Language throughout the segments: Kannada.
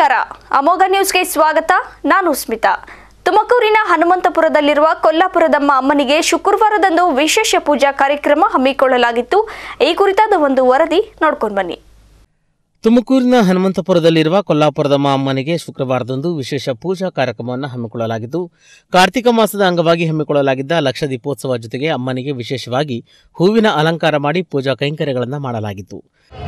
ನಮಸ್ಕಾರ ಅಮೋಘ ನ್ಯೂಸ್ಗೆ ಸ್ವಾಗತ ನಾನು ಸ್ಮಿತಾ ತುಮಕೂರಿನ ಹನುಮಂತಪುರದಲ್ಲಿರುವ ಕೊಲ್ಲಾಪುರದಮ್ಮ ಅಮ್ಮನಿಗೆ ಶುಕ್ರವಾರದಂದು ವಿಶೇಷ ಪೂಜಾ ಕಾರ್ಯಕ್ರಮ ಹಮ್ಮಿಕೊಳ್ಳಲಾಗಿತ್ತು ಈ ಕುರಿತಾದ ಒಂದು ವರದಿ ನೋಡ್ಕೊಂಡು ಬನ್ನಿ ತುಮಕೂರಿನ ಹನುಮಂತಪುರದಲ್ಲಿರುವ ಕೊಲ್ಲಾಪುರದಮ್ಮ ಅಮ್ಮನಿಗೆ ಶುಕ್ರವಾರದಂದು ವಿಶೇಷ ಪೂಜಾ ಕಾರ್ಯಕ್ರಮವನ್ನು ಹಮ್ಮಿಕೊಳ್ಳಲಾಗಿದ್ದು ಕಾರ್ತಿಕ ಮಾಸದ ಅಂಗವಾಗಿ ಹಮ್ಮಿಕೊಳ್ಳಲಾಗಿದ್ದ ಲಕ್ಷ ದೀಪೋತ್ಸವ ಜೊತೆಗೆ ಅಮ್ಮನಿಗೆ ವಿಶೇಷವಾಗಿ ಹೂವಿನ ಅಲಂಕಾರ ಮಾಡಿ ಪೂಜಾ ಕೈಂಕರ್ಯಗಳನ್ನು ಮಾಡಲಾಗಿತ್ತು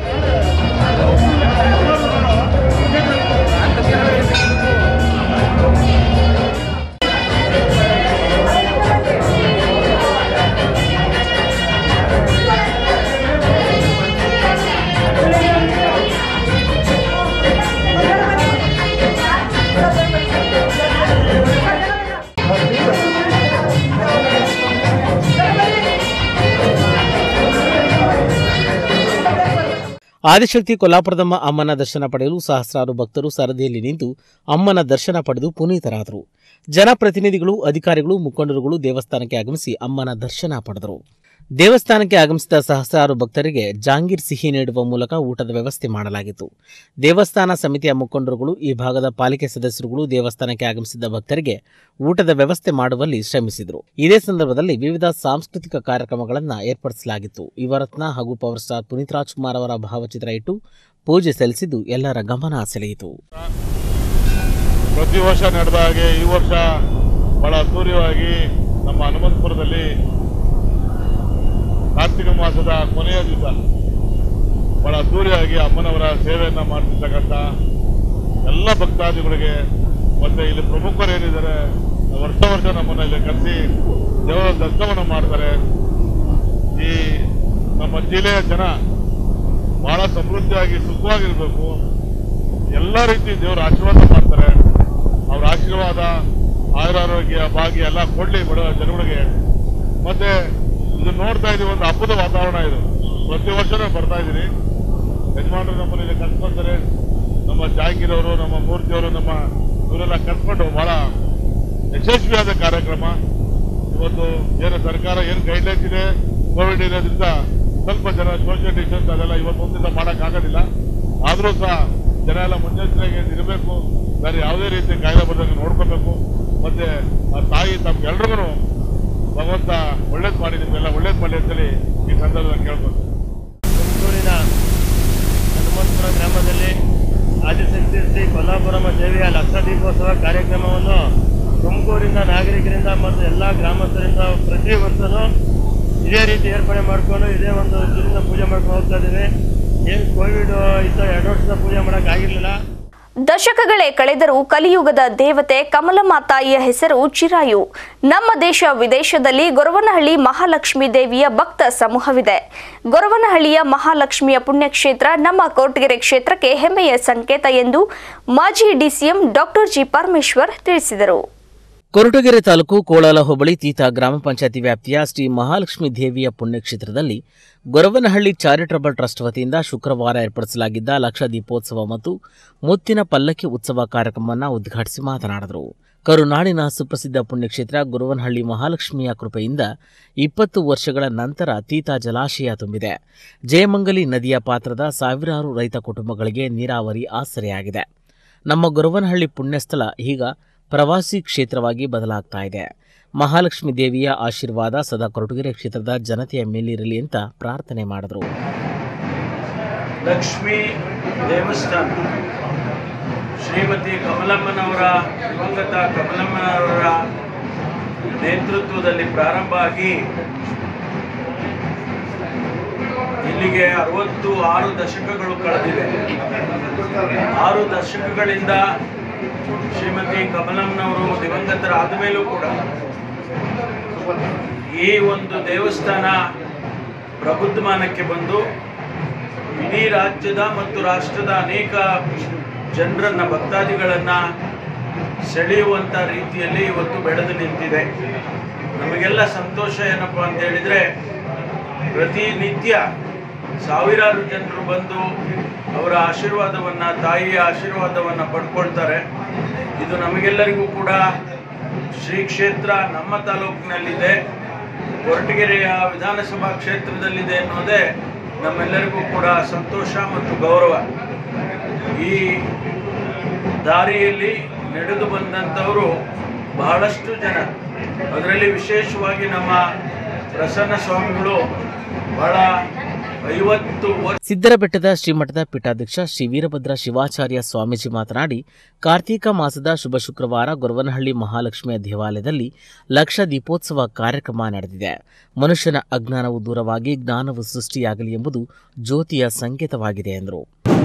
ಆದಿಶಕ್ತಿ ಕೊಲ್ಲಾಪುರದಮ್ಮ ಅಮ್ಮನ ದರ್ಶನ ಪಡೆಯಲು ಸಹಸ್ರಾರು ಭಕ್ತರು ಸರದಿಯಲ್ಲಿ ನಿಂತು ಅಮ್ಮನ ದರ್ಶನ ಪಡೆದು ಪುನೀತರಾದರು ಜನಪ್ರತಿನಿಧಿಗಳು ಅಧಿಕಾರಿಗಳು ಮುಖಂಡರುಗಳು ದೇವಸ್ಥಾನಕ್ಕೆ ಆಗಮಿಸಿ ಅಮ್ಮನ ದರ್ಶನ ಪಡೆದರು ದೇವಸ್ಥಾನಕ್ಕೆ ಆಗಮಿಸಿದ ಸಹಸ್ರಾರು ಭಕ್ತರಿಗೆ ಜಾಂಗೀರ್ ಸಿಹಿ ನೀಡುವ ಮೂಲಕ ಊಟದ ವ್ಯವಸ್ಥೆ ಮಾಡಲಾಗಿತ್ತು ದೇವಸ್ಥಾನ ಸಮಿತಿಯ ಮುಖಂಡರುಗಳು ಈ ಭಾಗದ ಪಾಲಿಕೆ ಸದಸ್ಯರುಗಳು ದೇವಸ್ಥಾನಕ್ಕೆ ಆಗಮಿಸಿದ ಭಕ್ತರಿಗೆ ಊಟದ ವ್ಯವಸ್ಥೆ ಮಾಡುವಲ್ಲಿ ಶ್ರಮಿಸಿದರು ಇದೇ ಸಂದರ್ಭದಲ್ಲಿ ವಿವಿಧ ಸಾಂಸ್ಕೃತಿಕ ಕಾರ್ಯಕ್ರಮಗಳನ್ನು ಏರ್ಪಡಿಸಲಾಗಿತ್ತು ಯುವರತ್ನ ಹಾಗೂ ಪವರ್ ಸ್ಟಾರ್ ಪುನೀತ್ ರಾಜ್ಕುಮಾರ್ ಅವರ ಭಾವಚಿತ್ರ ಇಟ್ಟು ಪೂಜೆ ಸಲ್ಲಿಸಿದ್ದು ಎಲ್ಲರ ಗಮನ ಸೆಳೆಯಿತು ಪ್ರತಿ ವರ್ಷ ನಡೆದ ಹಾಗೆ ಈ ವರ್ಷ ಬಹಳ ಅದ್ದೂರಿಯಾಗಿ ನಮ್ಮ ಹನುಮಂತಪುರದಲ್ಲಿ ಕಾರ್ತಿಕ ಮಾಸದ ಕೊನೆಯ ದಿವಸ ಬಹಳ ಅದ್ದೂರಿಯಾಗಿ ಅಮ್ಮನವರ ಸೇವೆಯನ್ನು ಮಾಡ್ತಿರ್ತಕ್ಕಂಥ ಎಲ್ಲ ಭಕ್ತಾದಿಗಳಿಗೆ ಮತ್ತೆ ಇಲ್ಲಿ ಪ್ರಮುಖರು ಏನಿದ್ದಾರೆ ವರ್ಷ ವರ್ಷ ನಮ್ಮನ್ನ ಇಲ್ಲಿ ಕರೆಸಿ ದೇವರ ದರ್ಶನವನ್ನು ಮಾಡ್ತಾರೆ ಈ ನಮ್ಮ ಜಿಲ್ಲೆಯ ಜನ ಬಹಳ ಸಮೃದ್ಧಿಯಾಗಿ ಸುಖವಾಗಿರ್ಬೇಕು ಎಲ್ಲ ರೀತಿ ದೇವರ ಆಶೀರ್ವಾದ ಮಾಡ್ತಾರೆ ಅವ್ರ ಆಶೀರ್ವಾದ ಆಯುರಾರೋಗ್ಯ ಭಾಗ್ಯ ಎಲ್ಲ ಕೊಡ್ಲಿ ಬಡ ಜನಗಳಿಗೆ ಮತ್ತೆ ಇದು ನೋಡ್ತಾ ಇದೀವಿ ಒಂದು ಹಬ್ಬದ ವಾತಾವರಣ ಇದು ಪ್ರತಿ ವರ್ಷನೂ ಬರ್ತಾ ಇದೀನಿ ಯಜಮಾನರು ನಮ್ಮಲ್ಲಿ ಇಲ್ಲಿ ಕರ್ಸ್ಕೊಂತಾರೆ ನಮ್ಮ ಜಾಂಗೀರ್ ಅವರು ನಮ್ಮ ಮೂರ್ತಿಯವರು ನಮ್ಮ ಇವರೆಲ್ಲ ಕರ್ಸ್ಕೊಂಡು ಬಹಳ ಯಶಸ್ವಿಯಾದ ಕಾರ್ಯಕ್ರಮ ಇವತ್ತು ಏನು ಸರ್ಕಾರ ಏನು ಗೈಡ್ಲೈನ್ಸ್ ಇದೆ ಕೋವಿಡ್ ಇರೋದ್ರಿಂದ ಸ್ವಲ್ಪ ಜನ ಸೋಷಿಯಲ್ ಡಿಸ್ಟೆನ್ಸ್ ಅದೆಲ್ಲ ಇವತ್ತು ಒಂದಿನ ಮಾಡೋಕ್ಕಾಗೋದಿಲ್ಲ ಆದರೂ ಸಹ ಜನ ಎಲ್ಲ ಮುನ್ನೆಚ್ಚರಿಕೆ ಇರಬೇಕು ಬೇರೆ ಯಾವುದೇ ರೀತಿ ಕಾಯಿಲೆ ಬರ್ದಂಗೆ ನೋಡ್ಕೋಬೇಕು ಮತ್ತೆ ಆ ತಾಯಿ ತಮ್ಗೆಲ್ರಿಗೂ ಭಗವಂತ ಒಳ್ಳೇದು ಮಾಡಿ ನಿಮ್ಗೆಲ್ಲ ಒಳ್ಳೇದು ಮಾಡಿ ಅಂತೇಳಿ ಈ ಸಂದರ್ಭದಲ್ಲಿ ಕೇಳ್ಬೋದು ತುಮಕೂರಿನ ಹನುಮಂತಪುರ ಗ್ರಾಮದಲ್ಲಿ ಆದಿಶಕ್ತಿ ಶ್ರೀ ಕೊಲ್ಲಾಪುರಮ ದೇವಿಯ ಲಕ್ಷ ದೀಪೋತ್ಸವ ಕಾರ್ಯಕ್ರಮವನ್ನು ತುಮಕೂರಿನ ನಾಗರಿಕರಿಂದ ಮತ್ತು ಎಲ್ಲ ಗ್ರಾಮಸ್ಥರಿಂದ ಪ್ರತಿ ವರ್ಷವೂ ಇದೇ ರೀತಿ ಏರ್ಪಡೆ ಮಾಡಿಕೊಂಡು ಇದೇ ಒಂದು ದಿನದಿಂದ ಪೂಜೆ ಮಾಡ್ಕೊಂಡು ಹೋಗ್ತಾ ಇದ್ದೀವಿ ಏನು ಕೋವಿಡ್ ಇತ್ತು ಎರಡು ವರ್ಷದ ಪೂಜೆ ಮಾಡೋಕ್ಕಾಗಿರಲಿಲ್ಲ ದಶಕಗಳೇ ಕಳೆದರೂ ಕಲಿಯುಗದ ದೇವತೆ ಕಮಲಮ್ಮ ತಾಯಿಯ ಹೆಸರು ಚಿರಾಯು ನಮ್ಮ ದೇಶ ವಿದೇಶದಲ್ಲಿ ಗೊರವನಹಳ್ಳಿ ಮಹಾಲಕ್ಷ್ಮಿ ದೇವಿಯ ಭಕ್ತ ಸಮೂಹವಿದೆ ಗೊರವನಹಳ್ಳಿಯ ಮಹಾಲಕ್ಷ್ಮಿಯ ಪುಣ್ಯಕ್ಷೇತ್ರ ನಮ್ಮ ಕೋಟಗೆರೆ ಕ್ಷೇತ್ರಕ್ಕೆ ಹೆಮ್ಮೆಯ ಸಂಕೇತ ಎಂದು ಮಾಜಿ ಡಿಸಿಎಂ ಡಾಕ್ಟರ್ ಜಿ ಪರಮೇಶ್ವರ್ ತಿಳಿಸಿದರು ಕೊರಟಗೆರೆ ತಾಲೂಕು ಕೋಳಾಲ ಹೋಬಳಿ ತೀತ ಗ್ರಾಮ ಪಂಚಾಯತಿ ವ್ಯಾಪ್ತಿಯ ಶ್ರೀ ಮಹಾಲಕ್ಷ್ಮಿ ದೇವಿಯ ಪುಣ್ಯಕ್ಷೇತ್ರದಲ್ಲಿ ಗೊರವನಹಳ್ಳಿ ಚಾರಿಟಬಲ್ ಟ್ರಸ್ಟ್ ವತಿಯಿಂದ ಶುಕ್ರವಾರ ಏರ್ಪಡಿಸಲಾಗಿದ್ದ ಲಕ್ಷ ದೀಪೋತ್ಸವ ಮತ್ತು ಮುತ್ತಿನ ಪಲ್ಲಕ್ಕಿ ಉತ್ಸವ ಕಾರ್ಯಕ್ರಮವನ್ನು ಉದ್ಘಾಟಿಸಿ ಮಾತನಾಡಿದರು ಕರುನಾಡಿನ ಸುಪ್ರಸಿದ್ಧ ಪುಣ್ಯಕ್ಷೇತ್ರ ಗುರುವನಹಳ್ಳಿ ಮಹಾಲಕ್ಷ್ಮಿಯ ಕೃಪೆಯಿಂದ ಇಪ್ಪತ್ತು ವರ್ಷಗಳ ನಂತರ ತೀತ ಜಲಾಶಯ ತುಂಬಿದೆ ಜಯಮಂಗಲಿ ನದಿಯ ಪಾತ್ರದ ಸಾವಿರಾರು ರೈತ ಕುಟುಂಬಗಳಿಗೆ ನೀರಾವರಿ ಆಸರೆಯಾಗಿದೆ ನಮ್ಮ ಗುರುವನಹಳ್ಳಿ ಪುಣ್ಯಸ್ಥಳ ಈಗ ಪ್ರವಾಸಿ ಕ್ಷೇತ್ರವಾಗಿ ಬದಲಾಗ್ತಾ ಇದೆ ಮಹಾಲಕ್ಷ್ಮಿ ದೇವಿಯ ಆಶೀರ್ವಾದ ಸದಾ ಕೊರಟಗೆರೆ ಕ್ಷೇತ್ರದ ಜನತೆಯ ಮೇಲಿರಲಿ ಅಂತ ಪ್ರಾರ್ಥನೆ ಮಾಡಿದರು ಲಕ್ಷ್ಮೀ ದೇವಸ್ಥಾನ ಶ್ರೀಮತಿ ಕಮಲಮ್ಮನವರ ದಿವಂಗತ ಕಮಲಮ್ಮನವರ ನೇತೃತ್ವದಲ್ಲಿ ಪ್ರಾರಂಭ ಆಗಿ ಇಲ್ಲಿಗೆ ಅರವತ್ತು ಆರು ದಶಕಗಳು ಕಳೆದಿವೆ ಆರು ದಶಕಗಳಿಂದ ಶ್ರೀಮತಿ ಕಮಲಮ್ಮನವರು ದಿವಂಗತರಾದ ಮೇಲೂ ಕೂಡ ಈ ಒಂದು ದೇವಸ್ಥಾನ ಪ್ರಬುದ್ಧಮಾನಕ್ಕೆ ಬಂದು ಇಡೀ ರಾಜ್ಯದ ಮತ್ತು ರಾಷ್ಟ್ರದ ಅನೇಕ ಜನರನ್ನ ಭಕ್ತಾದಿಗಳನ್ನ ಸೆಳೆಯುವಂತ ರೀತಿಯಲ್ಲಿ ಇವತ್ತು ಬೆಳೆದು ನಿಂತಿದೆ ನಮಗೆಲ್ಲ ಸಂತೋಷ ಏನಪ್ಪ ಅಂತ ಹೇಳಿದ್ರೆ ಪ್ರತಿನಿತ್ಯ ಸಾವಿರಾರು ಜನರು ಬಂದು ಅವರ ಆಶೀರ್ವಾದವನ್ನ ತಾಯಿಯ ಆಶೀರ್ವಾದವನ್ನ ಪಡ್ಕೊಳ್ತಾರೆ ಇದು ನಮಗೆಲ್ಲರಿಗೂ ಕೂಡ ಶ್ರೀ ಕ್ಷೇತ್ರ ನಮ್ಮ ತಾಲೂಕಿನಲ್ಲಿದೆ ಕೊರಟಗೆರೆಯ ವಿಧಾನಸಭಾ ಕ್ಷೇತ್ರದಲ್ಲಿದೆ ಅನ್ನೋದೇ ನಮ್ಮೆಲ್ಲರಿಗೂ ಕೂಡ ಸಂತೋಷ ಮತ್ತು ಗೌರವ ಈ ದಾರಿಯಲ್ಲಿ ನಡೆದು ಬಂದಂಥವರು ಬಹಳಷ್ಟು ಜನ ಅದರಲ್ಲಿ ವಿಶೇಷವಾಗಿ ನಮ್ಮ ಪ್ರಸನ್ನ ಸ್ವಾಮಿಗಳು ಬಹಳ ಐವತ್ತು ವರ್ಷ ಸಿದ್ದರಬೆಟ್ಟದ ಶ್ರೀಮಠದ ಪೀಠಾಧ್ಯಕ್ಷ ಶ್ರೀ ವೀರಭದ್ರ ಶಿವಾಚಾರ್ಯ ಸ್ವಾಮೀಜಿ ಮಾತನಾಡಿ ಕಾರ್ತೀಕ ಮಾಸದ ಶುಭ ಶುಕ್ರವಾರ ಗೊರವನಹಳ್ಳಿ ಮಹಾಲಕ್ಷ್ಮಿಯ ದೇವಾಲಯದಲ್ಲಿ ಲಕ್ಷ ದೀಪೋತ್ಸವ ಕಾರ್ಯಕ್ರಮ ನಡೆದಿದೆ ಮನುಷ್ಯನ ಅಜ್ಞಾನವು ದೂರವಾಗಿ ಜ್ಞಾನವು ಸೃಷ್ಟಿಯಾಗಲಿ ಎಂಬುದು ಜ್ಯೋತಿಯ ಸಂಕೇತವಾಗಿದೆ ಎಂದರು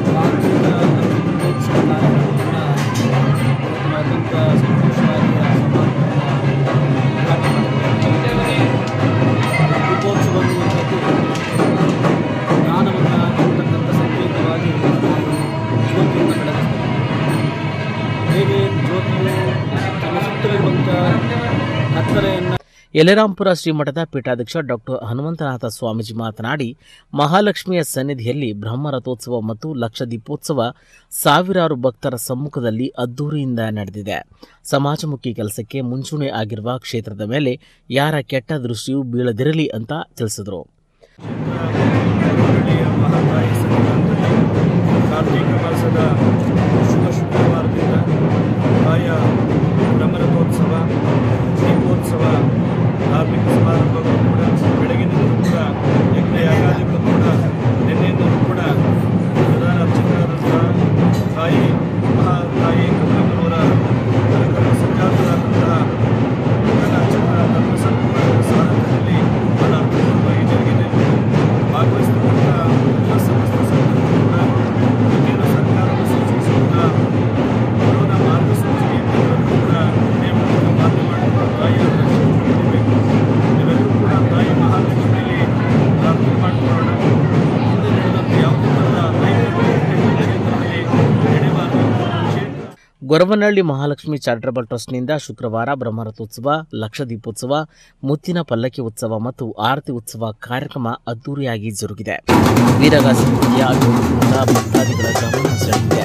ಹೇಗೆ ಜ್ಯೋತಿಯು ತನ್ನ ಸುತ್ತಲಿರುವಂಥ ಕತ್ತಲೆಯನ್ನು ಯಲೆರಾಂಪುರ ಶ್ರೀಮಠದ ಪೀಠಾಧ್ಯಕ್ಷ ಡಾಕ್ಟರ್ ಹನುಮಂತನಾಥ ಸ್ವಾಮೀಜಿ ಮಾತನಾಡಿ ಮಹಾಲಕ್ಷ್ಮಿಯ ಸನ್ನಿಧಿಯಲ್ಲಿ ಬ್ರಹ್ಮರಥೋತ್ಸವ ಮತ್ತು ಲಕ್ಷ ದೀಪೋತ್ಸವ ಸಾವಿರಾರು ಭಕ್ತರ ಸಮ್ಮುಖದಲ್ಲಿ ಅದ್ದೂರಿಯಿಂದ ನಡೆದಿದೆ ಸಮಾಜಮುಖಿ ಕೆಲಸಕ್ಕೆ ಮುಂಚೂಣಿ ಆಗಿರುವ ಕ್ಷೇತ್ರದ ಮೇಲೆ ಯಾರ ಕೆಟ್ಟ ದೃಷ್ಟಿಯೂ ಬೀಳದಿರಲಿ ಅಂತ ತಿಳಿಸಿದರು ಹಳ್ಳಿಯ ಮಹಾತಾಯಿ ಸನ್ನಿಧಾನದಲ್ಲಿ ಕಾರ್ತೀಕ ಮಾಸದ ಶುಭ ಶುಕ್ರವಾರದಿಂದ ಆಯ ಬ್ರಹ್ಮರಥೋತ್ಸವ ದೀಪೋತ್ಸವ ಧಾರ್ಮಿಕ ಸಮಾರಂಭಗಳು ಕೂಡ ಬೆಳಗಿನಿಂದಲೂ ಕೂಡ ಯಜ್ಞಯಾಗಾದಿಗಳು ಕೂಡ ನಿನ್ನೆಯಿಂದಲೂ ಕೂಡ ಪ್ರಧಾನ ಅರ್ಚಕರಾದಂತಹ ತಾಯಿ ಮಹಾತಾಯಿ ಕಮಲಮ್ಮನವರ ಕರಕರ ಸಂಜಾತರಾದಂತಹ ಪ್ರಧಾನ ಅರ್ಚಕರ ಧರ್ಮ ಸಂಪೂರ್ಣ ಸಾಧಕದಲ್ಲಿ ಬಹಳ ಅರ್ಥಪೂರ್ಣವಾಗಿ ಜರುಗಿದೆ ಭಾಗವಹಿಸಿದಂಥ ಎಲ್ಲ ಸಮಸ್ತ ಸಂಘಟನೆಗಳು ಕೂಡ ಇನ್ನೇನು ಸರ್ಕಾರದ ಸೂಚಿಸುವಂಥ ಕೊರೋನಾ ಮಾರ್ಗಸೂಚಿಯನ್ನು ಕೂಡ ನೇಮಕ ಮಾತು ಮಾಡಿಕೊಂಡು ತಾಯಿಯ ರಕ್ಷಣೆಬೇಕು ನೀವೆಲ್ಲರೂ ಕೂಡ ತಾಯಿ ಮಹಾಲಕ್ಷ್ಮಿಯಲ್ಲಿ ಪ್ರಾರ್ಥನೆ ಮಾಡಿಕೊಳ್ಳೋಣ ಹಿಂದೆ ನಡೆದಂಥ ಯಾವುದೇ ಥರದ ನೈತಿಕ ಕ್ಷೇತ್ರದಲ್ಲಿ ನಡೆಯಬಾರದು ಕ್ಷೇತ್ರ ಗೊರವನಹಳ್ಳಿ ಮಹಾಲಕ್ಷ್ಮಿ ಚಾರಿಟಬಲ್ ಟ್ರಸ್ಟ್ನಿಂದ ಶುಕ್ರವಾರ ಬ್ರಹ್ಮರಥೋತ್ಸವ ಲಕ್ಷ ದೀಪೋತ್ಸವ ಮುತ್ತಿನ ಪಲ್ಲಕ್ಕಿ ಉತ್ಸವ ಮತ್ತು ಆರತಿ ಉತ್ಸವ ಕಾರ್ಯಕ್ರಮ ಅದ್ದೂರಿಯಾಗಿ ಜರುಗಿದೆ ವೀರಗಾಸಿ ನೃತ್ಯ ಡೋಲುಕೂಟ ಭಕ್ತಾದಿಗಳ ಗಮನ ಸೆಳೆದಿದೆ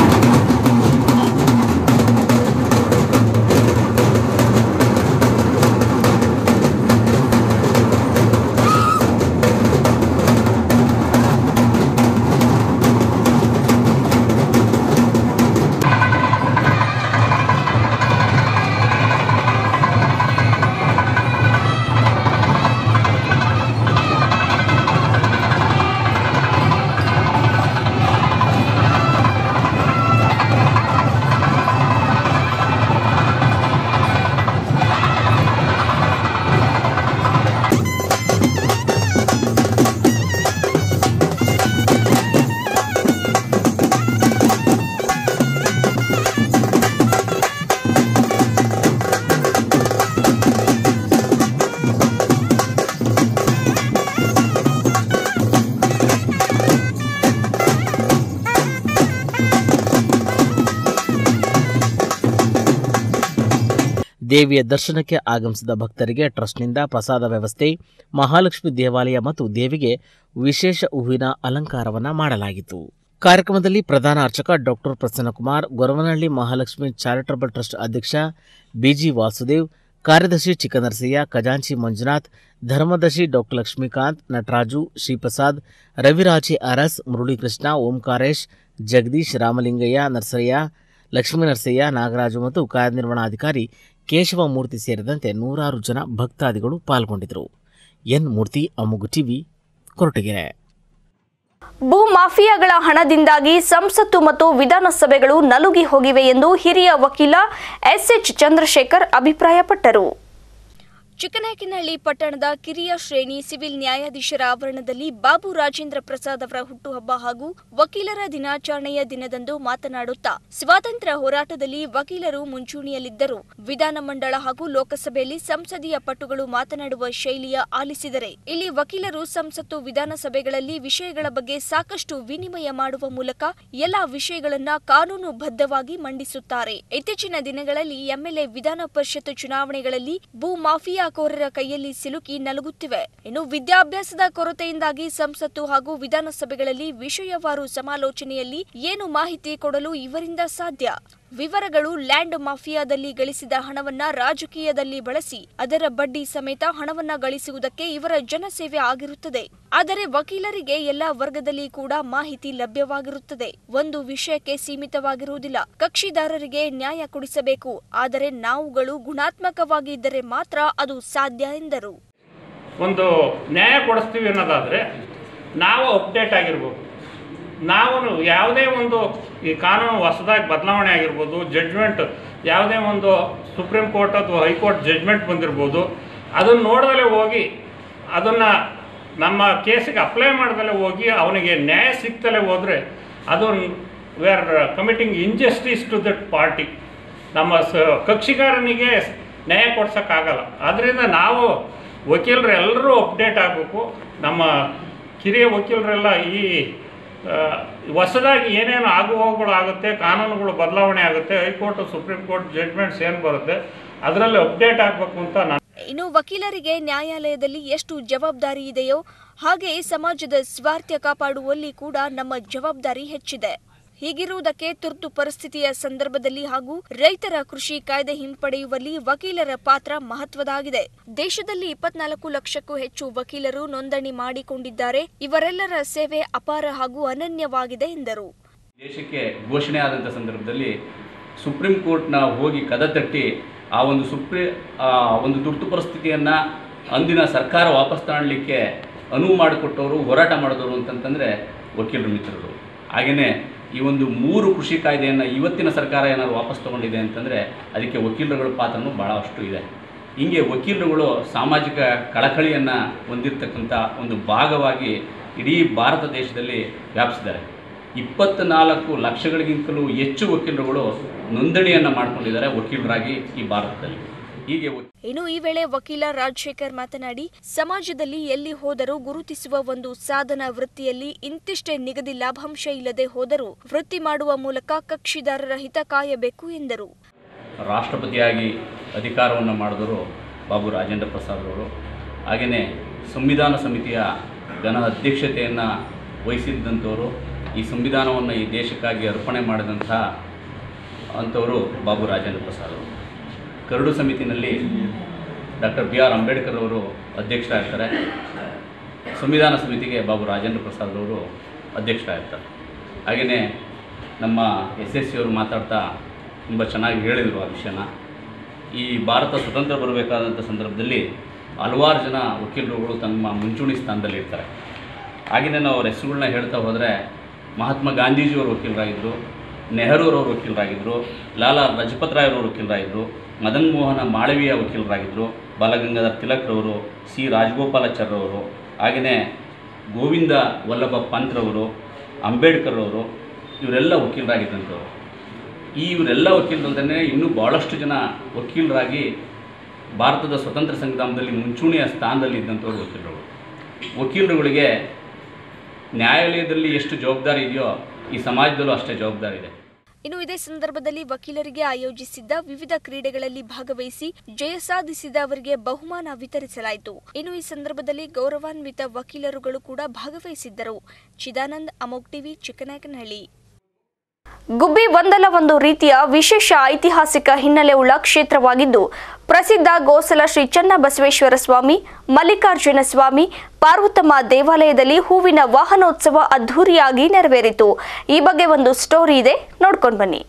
ದೇವಿಯ ದರ್ಶನಕ್ಕೆ ಆಗಮಿಸಿದ ಭಕ್ತರಿಗೆ ಟ್ರಸ್ಟ್ನಿಂದ ಪ್ರಸಾದ ವ್ಯವಸ್ಥೆ ಮಹಾಲಕ್ಷ್ಮಿ ದೇವಾಲಯ ಮತ್ತು ದೇವಿಗೆ ವಿಶೇಷ ಹೂವಿನ ಅಲಂಕಾರವನ್ನು ಮಾಡಲಾಗಿತ್ತು ಕಾರ್ಯಕ್ರಮದಲ್ಲಿ ಪ್ರಧಾನ ಅರ್ಚಕ doctor Prasannakumar Goravanahalli Mahalakshmi charitable trust ಅಧ್ಯಕ್ಷ ಬಿಜಿ ವಾಸುದೇವ್ ಕಾರ್ಯದರ್ಶಿ ಚಿಕ್ಕನರಸಯ್ಯ ಖಜಾಂಚಿ ಮಂಜುನಾಥ್ ಧರ್ಮದರ್ಶಿ ಡಾಕ್ಟರ್ ಲಕ್ಷ್ಮೀಕಾಂತ್ ನಟರಾಜು ಶ್ರೀಪ್ರಸಾದ್ ರವಿರಾಜೆ ಅರಸ್ ಮುರಳೀಕೃಷ್ಣ ಓಂಕಾರೇಶ್ ಜಗದೀಶ್ ರಾಮಲಿಂಗಯ್ಯ ನರಸಯ್ಯ ಲಕ್ಷ್ಮೀ ನರಸಯ್ಯ ನಾಗರಾಜು ಮತ್ತು ಕಾರ್ಯನಿರ್ವಹಣಾಧಿಕಾರಿ ಕೇಶವಮೂರ್ತಿ ಸೇರಿದಂತೆ ನೂರಾರು ಜನ ಭಕ್ತಾದಿಗಳು ಪಾಲ್ಗೊಂಡಿದ್ದರು ಎನ್ ಮೂರ್ತಿ ಅಮುಗು ಟಿವಿ ಕೊರಟಗೆರೆ ಭೂ ಮಾಫಿಯಾಗಳ ಹಣದಿಂದಾಗಿ ಸಂಸತ್ತು ಮತ್ತು ವಿಧಾನಸಭೆಗಳು ನಲುಗಿ ಹೋಗಿವೆ ಎಂದು ಹಿರಿಯ ವಕೀಲ ಎಸ್ಎಚ್ ಚಂದ್ರಶೇಖರ್ ಅಭಿಪ್ರಾಯಪಟ್ಟರು ಚಿಕ್ಕನಾಯಕನಹಳ್ಳಿ ಪಟ್ಟಣದ ಕಿರಿಯ ಶ್ರೇಣಿ ಸಿವಿಲ್ ನ್ಯಾಯಾಧೀಶರ ಆವರಣದಲ್ಲಿ ಬಾಬು ರಾಜೇಂದ್ರ ಪ್ರಸಾದ್ ಅವರ ಹುಟ್ಟುಹಬ್ಬ ಹಾಗೂ ವಕೀಲರ ದಿನಾಚರಣೆಯ ದಿನದಂದು ಮಾತನಾಡುತ್ತಾ ಸ್ವಾತಂತ್ರ್ಯ ಹೋರಾಟದಲ್ಲಿ ವಕೀಲರು ಮುಂಚೂಣಿಯಲ್ಲಿದ್ದರು ವಿಧಾನಮಂಡಲ ಹಾಗೂ ಲೋಕಸಭೆಯಲ್ಲಿ ಸಂಸದೀಯ ಪಟುಗಳು ಮಾತನಾಡುವ ಶೈಲಿಯ ಆಲಿಸಿದರೆ ಇಲ್ಲಿ ವಕೀಲರು ಸಂಸತ್ತು ವಿಧಾನಸಭೆಗಳಲ್ಲಿ ವಿಷಯಗಳ ಬಗ್ಗೆ ಸಾಕಷ್ಟು ವಿನಿಮಯ ಮಾಡುವ ಮೂಲಕ ಎಲ್ಲಾ ವಿಷಯಗಳನ್ನ ಕಾನೂನುಬದ್ಧವಾಗಿ ಮಂಡಿಸುತ್ತಾರೆ ಇತ್ತೀಚಿನ ದಿನಗಳಲ್ಲಿ ಎಂಎಲ್ಎ ವಿಧಾನ ಪರಿಷತ್ ಚುನಾವಣೆಗಳಲ್ಲಿ ಭೂ ಮಾಫಿಯಾಕೋರರ ಕೈಯಲ್ಲಿ ಸಿಲುಕಿ ನಲುಗುತ್ತಿವೆ ಇನ್ನು ವಿದ್ಯಾಭ್ಯಾಸದ ಕೊರತೆಯಿಂದಾಗಿ ಸಂಸತ್ತು ಹಾಗೂ ವಿಧಾನಸಭೆಗಳಲ್ಲಿ ವಿಷಯವಾರು ಸಮಾಲೋಚನೆಯಲ್ಲಿ ಏನು ಮಾಹಿತಿ ಕೊಡಲು ಇವರಿಂದ ಸಾಧ್ಯ ವಿವರಗಳು ಲ್ಯಾಂಡ್ ಮಾಫಿಯಾದಲ್ಲಿ ಗಳಿಸಿದ ಹಣವನ್ನ ರಾಜಕೀಯದಲ್ಲಿ ಬಳಸಿ ಅದರ ಬಡ್ಡಿ ಸಮೇತ ಹಣವನ್ನ ಗಳಿಸುವುದಕ್ಕೆ ಇವರ ಜನಸೇವೆ ಆಗಿರುತ್ತದೆ ಆದರೆ ವಕೀಲರಿಗೆ ಎಲ್ಲ ವರ್ಗದಲ್ಲಿ ಕೂಡ ಮಾಹಿತಿ ಲಭ್ಯವಾಗಿರುತ್ತದೆ ಒಂದು ವಿಷಯಕ್ಕೆ ಸೀಮಿತವಾಗಿರುವುದಿಲ್ಲ ಕಕ್ಷಿದಾರರಿಗೆ ನ್ಯಾಯ ಕೊಡಿಸಬೇಕು ಆದರೆ ನಾವುಗಳು ಗುಣಾತ್ಮಕವಾಗಿ ಇದ್ದರೆ ಮಾತ್ರ ಅದು ಸಾಧ್ಯ ಎಂದರು ಒಂದು ನ್ಯಾಯ ಕೊಡಿಸ್ತೀವಿ ಅನ್ನೋದಾದರೆ ನಾವು ಅಪ್ಡೇಟ್ ಆಗಿರ್ಬೇಕು ನಾವು ಯಾವುದೇ ಒಂದು ಈ ಕಾನೂನು ಹೊಸದಾಗಿ ಬದಲಾವಣೆ ಆಗಿರ್ಬೋದು ಜಡ್ಜ್ಮೆಂಟ್ ಯಾವುದೇ ಒಂದು ಸುಪ್ರೀಂ ಕೋರ್ಟ್ ಅಥವಾ ಹೈಕೋರ್ಟ್ ಜಡ್ಜ್ಮೆಂಟ್ ಬಂದಿರ್ಬೋದು ಅದನ್ನು ನೋಡ್ದಲೇ ಹೋಗಿ ಅದನ್ನು ನಮ್ಮ ಕೇಸಿಗೆ ಅಪ್ಲೈ ಮಾಡ್ದಲೇ ಹೋಗಿ ಅವನಿಗೆ ನ್ಯಾಯ ಸಿಗ್ತಲೇ ಹೋದರೆ ಅದು we are committing injustice to that party ನಮ್ಮ ಸ ಕಕ್ಷಿಗಾರನಿಗೆ ನ್ಯಾಯ ಕೊಡ್ಸೋಕ್ಕಾಗಲ್ಲ ಆದ್ದರಿಂದ ನಾವು ವಕೀಲರು ಎಲ್ಲರೂ ಅಪ್ಡೇಟ್ ಆಗಬೇಕು ನಮ್ಮ ಕಿರಿಯ ವಕೀಲರೆಲ್ಲ ಈ ಆ, ಹೊಸದಾಗಿ ಏನೇನು ಆಗುಹೋಗುಗಳು ಆಗುತ್ತೆ ಕಾನೂನುಗಳು ಬದಲಾವಣೆ ಆಗುತ್ತೆ ಹೈಕೋರ್ಟ್ ಸುಪ್ರೀಂ ಕೋರ್ಟ್ ಜಡ್ಜ್ಮೆಂಟ್ಸ್ ಏನು ಬರುತ್ತೆ ಅದರಲ್ಲಿ ಅಪ್ಡೇಟ್ ಆಗಬೇಕು ಅಂತ ನಾನು ಇನ್ನು ವಕೀಲರಿಗೆ ನ್ಯಾಯಾಲಯದಲ್ಲಿ ಎಷ್ಟು ಜವಾಬ್ದಾರಿ ಇದೆಯೋ ಹಾಗೆ ಸಮಾಜದ ಸ್ವಾರ್ಥ್ಯ ಕಾಪಾಡುವಲ್ಲಿ ಕೂಡ ನಮ್ಮ ಜವಾಬ್ದಾರಿ ಹೆಚ್ಚಿದೆ ಹೀಗಿರುವುದಕ್ಕೆ ತುರ್ತು ಪರಿಸ್ಥಿತಿಯ ಸಂದರ್ಭದಲ್ಲಿ ಹಾಗೂ ರೈತರ ಕೃಷಿ ಕಾಯ್ದೆ ಹಿಂಪಡೆಯುವಲ್ಲಿ ವಕೀಲರ ಪಾತ್ರ ಮಹತ್ವದಾಗಿದೆ ದೇಶದಲ್ಲಿ ಇಪ್ಪತ್ನಾಲ್ಕು ಲಕ್ಷಕ್ಕೂ ಹೆಚ್ಚು ವಕೀಲರು ನೋಂದಣಿ ಮಾಡಿಕೊಂಡಿದ್ದಾರೆ ಇವರೆಲ್ಲರ ಸೇವೆ ಅಪಾರ ಹಾಗೂ ಅನನ್ಯವಾಗಿದೆ ಎಂದರು ದೇಶಕ್ಕೆ ಘೋಷಣೆ ಆದಂಥ ಸಂದರ್ಭದಲ್ಲಿ ಸುಪ್ರೀಂ ಕೋರ್ಟ್ನ ಹೋಗಿ ಕದ ತಟ್ಟಿ ಆ ಒಂದು ಸುಪ್ರೀ ಆ ಒಂದು ತುರ್ತು ಪರಿಸ್ಥಿತಿಯನ್ನು ಅಂದಿನ ಸರ್ಕಾರ ವಾಪಸ್ ತಗೊಳ್ಳಿಕ್ಕೆ ಅನುವು ಮಾಡಿಕೊಟ್ಟವರು ಹೋರಾಟ ಮಾಡಿದವರು ಅಂತಂತಂದರೆ ವಕೀಲರು ಮಿತ್ರರು ಹಾಗೆಯೇ ಈ ಒಂದು ಮೂರು ಕೃಷಿ ಕಾಯ್ದೆಯನ್ನು ಇವತ್ತಿನ ಸರ್ಕಾರ ಏನಾದ್ರು ವಾಪಸ್ ತೊಗೊಂಡಿದೆ ಅಂತಂದರೆ ಅದಕ್ಕೆ ವಕೀಲರುಗಳ ಪಾತ್ರನೂ ಭಾಳಷ್ಟು ಇದೆ ಹೀಗೆ ವಕೀಲರುಗಳು ಸಾಮಾಜಿಕ ಕಳಕಳಿಯನ್ನು ಹೊಂದಿರತಕ್ಕಂಥ ಒಂದು ಭಾಗವಾಗಿ ಇಡೀ ಭಾರತ ದೇಶದಲ್ಲಿ ವ್ಯಾಪಿಸಿದ್ದಾರೆ ಇಪ್ಪತ್ನಾಲ್ಕು ಲಕ್ಷಗಳಿಗಿಂತಲೂ ಹೆಚ್ಚು ವಕೀಲರುಗಳು ನೋಂದಣಿಯನ್ನು ಮಾಡ್ಕೊಂಡಿದ್ದಾರೆ ವಕೀಲರಾಗಿ ಈ ಭಾರತದಲ್ಲಿ ಹೀಗೆ ವಕೀಲ ಇನ್ನು ಈ ವೇಳೆ ವಕೀಲ ರಾಜಶೇಖರ್ ಮಾತನಾಡಿ ಸಮಾಜದಲ್ಲಿ ಎಲ್ಲಿ ಹೋದರೂ ಗುರುತಿಸುವ ಒಂದು ಸಾಧನ ವೃತ್ತಿಯಲ್ಲಿ ಇಂತಿಷ್ಟೇ ನಿಗದಿ ಲಾಭಾಂಶ ಇಲ್ಲದೆ ಹೋದರೂ ವೃತ್ತಿ ಮಾಡುವ ಮೂಲಕ ಕಕ್ಷಿದಾರರ ಹಿತ ಕಾಯಬೇಕು ಎಂದರು ರಾಷ್ಟ್ರಪತಿಯಾಗಿ ಅಧಿಕಾರವನ್ನು ಮಾಡಿದವರು ಬಾಬು ರಾಜೇಂದ್ರ ಪ್ರಸಾದ್ ಅವರು ಹಾಗೆಯೇ ಸಂವಿಧಾನ ಸಮಿತಿಯ ಘನ ಅಧ್ಯಕ್ಷತೆಯನ್ನು ವಹಿಸಿದ್ದಂಥವರು ಈ ಸಂವಿಧಾನವನ್ನು ಈ ದೇಶಕ್ಕಾಗಿ ಅರ್ಪಣೆ ಮಾಡಿದಂಥ ಅಂಥವರು ಬಾಬು ರಾಜೇಂದ್ರ ಪ್ರಸಾದ್ ಅವರು ಕರಡು ಸಮಿತಿನಲ್ಲಿ ಡಾಕ್ಟರ್ ಬಿ ಆರ್ ಅಂಬೇಡ್ಕರ್ ಅವರು ಅಧ್ಯಕ್ಷರಾಗಿರ್ತಾರೆ ಸಂವಿಧಾನ ಸಮಿತಿಗೆ ಬಾಬು ರಾಜೇಂದ್ರ ಪ್ರಸಾದ್ ಅವರು ಅಧ್ಯಕ್ಷರಾಗಿರ್ತಾರೆ ಹಾಗೆಯೇ ನಮ್ಮ ಎಸ್ ಎಸ್ ಸಿ ಅವರು ಮಾತಾಡ್ತಾ ತುಂಬ ಚೆನ್ನಾಗಿ ಹೇಳಿದರು ಆ ವಿಷಯನ ಈ ಭಾರತ ಸ್ವತಂತ್ರ ಬರಬೇಕಾದಂಥ ಸಂದರ್ಭದಲ್ಲಿ ಹಲವಾರು ಜನ ವಕೀಲರುಗಳು ತಮ್ಮ ಮುಂಚೂಣಿ ಸ್ಥಾನದಲ್ಲಿ ಇರ್ತಾರೆ ಹಾಗೆಯೇ ನಾವು ಅವ್ರ ಹೆಸರುಗಳನ್ನ ಹೇಳ್ತಾ ಹೋದರೆ ಮಹಾತ್ಮ ಗಾಂಧೀಜಿಯವರು ವಕೀಲರಾಗಿದ್ದರು ನೆಹರೂರವರು ವಕೀಲರಾಗಿದ್ದರು ಲಾಲಾ ಲಜಪತ್ ರಾಯರವರು ವಕೀಲರಾಗಿದ್ದರು ಮದನ್ ಮೋಹನ ಮಾಳವೀಯ ವಕೀಲರಾಗಿದ್ದರು ಬಾಲಗಂಗಾಧರ್ ತಿಲಕ್ರವರು ಸಿ ರಾಜಗೋಪಾಲಾಚಾರ್ಯರವರು ಹಾಗೆಯೇ ಗೋವಿಂದ ವಲ್ಲಭ ಪಂತ್ರವರು ಅಂಬೇಡ್ಕರ್ ಅವರು ಇವರೆಲ್ಲ ವಕೀಲರಾಗಿದ್ದಂಥವ್ರು ಈ ಇವರೆಲ್ಲ ವಕೀಲರಲ್ಲದೆ ಇನ್ನೂ ಭಾಳಷ್ಟು ಜನ ವಕೀಲರಾಗಿ ಭಾರತದ ಸ್ವತಂತ್ರ ಸಂಗ್ರಾಮದಲ್ಲಿ ಮುಂಚೂಣಿಯ ಸ್ಥಾನದಲ್ಲಿ ಇದ್ದಂಥವ್ರು ವಕೀಲರುಗಳು ವಕೀಲರುಗಳಿಗೆ ನ್ಯಾಯಾಲಯದಲ್ಲಿ ಎಷ್ಟು ಜವಾಬ್ದಾರಿ ಇದೆಯೋ ಈ ಸಮಾಜದಲ್ಲೂ ಅಷ್ಟೇ ಜವಾಬ್ದಾರಿ ಇದೆ ಇನ್ನು ಇದೇ ಸಂದರ್ಭದಲ್ಲಿ ವಕೀಲರಿಗೆ ಆಯೋಜಿಸಿದ್ದ ವಿವಿಧ ಕ್ರೀಡೆಗಳಲ್ಲಿ ಭಾಗವಹಿಸಿ ಜಯ ಸಾಧಿಸಿದ ಅವರಿಗೆ ಬಹುಮಾನ ವಿತರಿಸಲಾಯಿತು ಇನ್ನು ಈ ಸಂದರ್ಭದಲ್ಲಿ ಗೌರವಾನ್ವಿತ ವಕೀಲರುಗಳು ಕೂಡ ಭಾಗವಹಿಸಿದ್ದರು ಚಿದಾನಂದ್ ಅಮೋಕ್ ಟಿವಿ ಚಿಕ್ಕನಾಯಕನಹಳ್ಳಿ ಗುಬ್ಬಿ ಒಂದಲ್ಲ ಒಂದು ರೀತಿಯ ವಿಶೇಷ ಐತಿಹಾಸಿಕ ಹಿನ್ನೆಲೆ ಉಳ್ಳ ಕ್ಷೇತ್ರವಾಗಿದ್ದು ಪ್ರಸಿದ್ಧ ಗೋಸಲ ಶ್ರೀ ಚನ್ನಬಸವೇಶ್ವರ ಸ್ವಾಮಿ ಮಲ್ಲಿಕಾರ್ಜುನ ಸ್ವಾಮಿ ಪಾರ್ವತಮ್ಮ ದೇವಾಲಯದಲ್ಲಿ ಹೂವಿನ ವಾಹನೋತ್ಸವ ಅದ್ಧೂರಿಯಾಗಿ ನೆರವೇರಿತು ಈ ಬಗ್ಗೆ ಒಂದು ಸ್ಟೋರಿ ಇದೆ ನೋಡ್ಕೊಂಡು ಬನ್ನಿ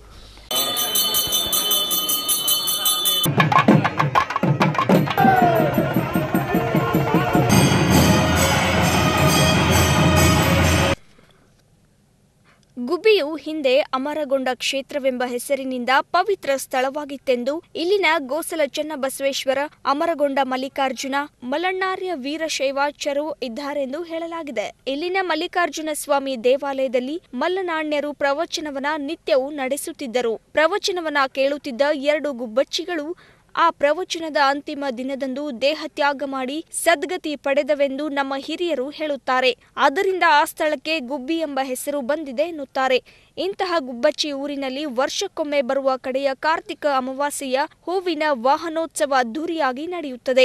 ಗುಬ್ಬಿಯು ಹಿಂದೆ ಅಮರಗೊಂಡ ಕ್ಷೇತ್ರವೆಂಬ ಹೆಸರಿನಿಂದ ಪವಿತ್ರ ಸ್ಥಳವಾಗಿತ್ತೆಂದು ಇಲ್ಲಿನ ಗೋಸಲ ಚನ್ನಬಸವೇಶ್ವರ ಅಮರಗೊಂಡ ಮಲ್ಲಿಕಾರ್ಜುನ ಮಲಣ್ಣಾರ್ಯ ವೀರಶೈವಾಚಾರ್ಯರು ಇದ್ದಾರೆಂದು ಹೇಳಲಾಗಿದೆ ಇಲ್ಲಿನ ಮಲ್ಲಿಕಾರ್ಜುನ ಸ್ವಾಮಿ ದೇವಾಲಯದಲ್ಲಿ ಮಲ್ಲನಾಣ್ಯರು ಪ್ರವಚನವನ್ನ ನಿತ್ಯವೂ ನಡೆಸುತ್ತಿದ್ದರು ಪ್ರವಚನವನ್ನ ಕೇಳುತ್ತಿದ್ದ ಎರಡು ಗುಬ್ಬಚ್ಚಿಗಳು ಆ ಪ್ರವಚನದ ಅಂತಿಮ ದಿನದಂದು ದೇಹ ತ್ಯಾಗ ಮಾಡಿ ಸದ್ಗತಿ ಪಡೆದವೆಂದು ನಮ್ಮ ಹಿರಿಯರು ಹೇಳುತ್ತಾರೆ ಆದ್ದರಿಂದ ಆ ಸ್ಥಳಕ್ಕೆ ಗುಬ್ಬಿ ಎಂಬ ಹೆಸರು ಬಂದಿದೆ ಎನ್ನುತ್ತಾರೆ ಇಂತಹ ಗುಬ್ಬಚ್ಚಿ ಊರಿನಲ್ಲಿ ವರ್ಷಕ್ಕೊಮ್ಮೆ ಬರುವ ಕಡೆಯ ಕಾರ್ತಿಕ ಅಮಾವಾಸ್ಯೆಯ ಹೂವಿನ ವಾಹನೋತ್ಸವ ಅದ್ದೂರಿಯಾಗಿ ನಡೆಯುತ್ತದೆ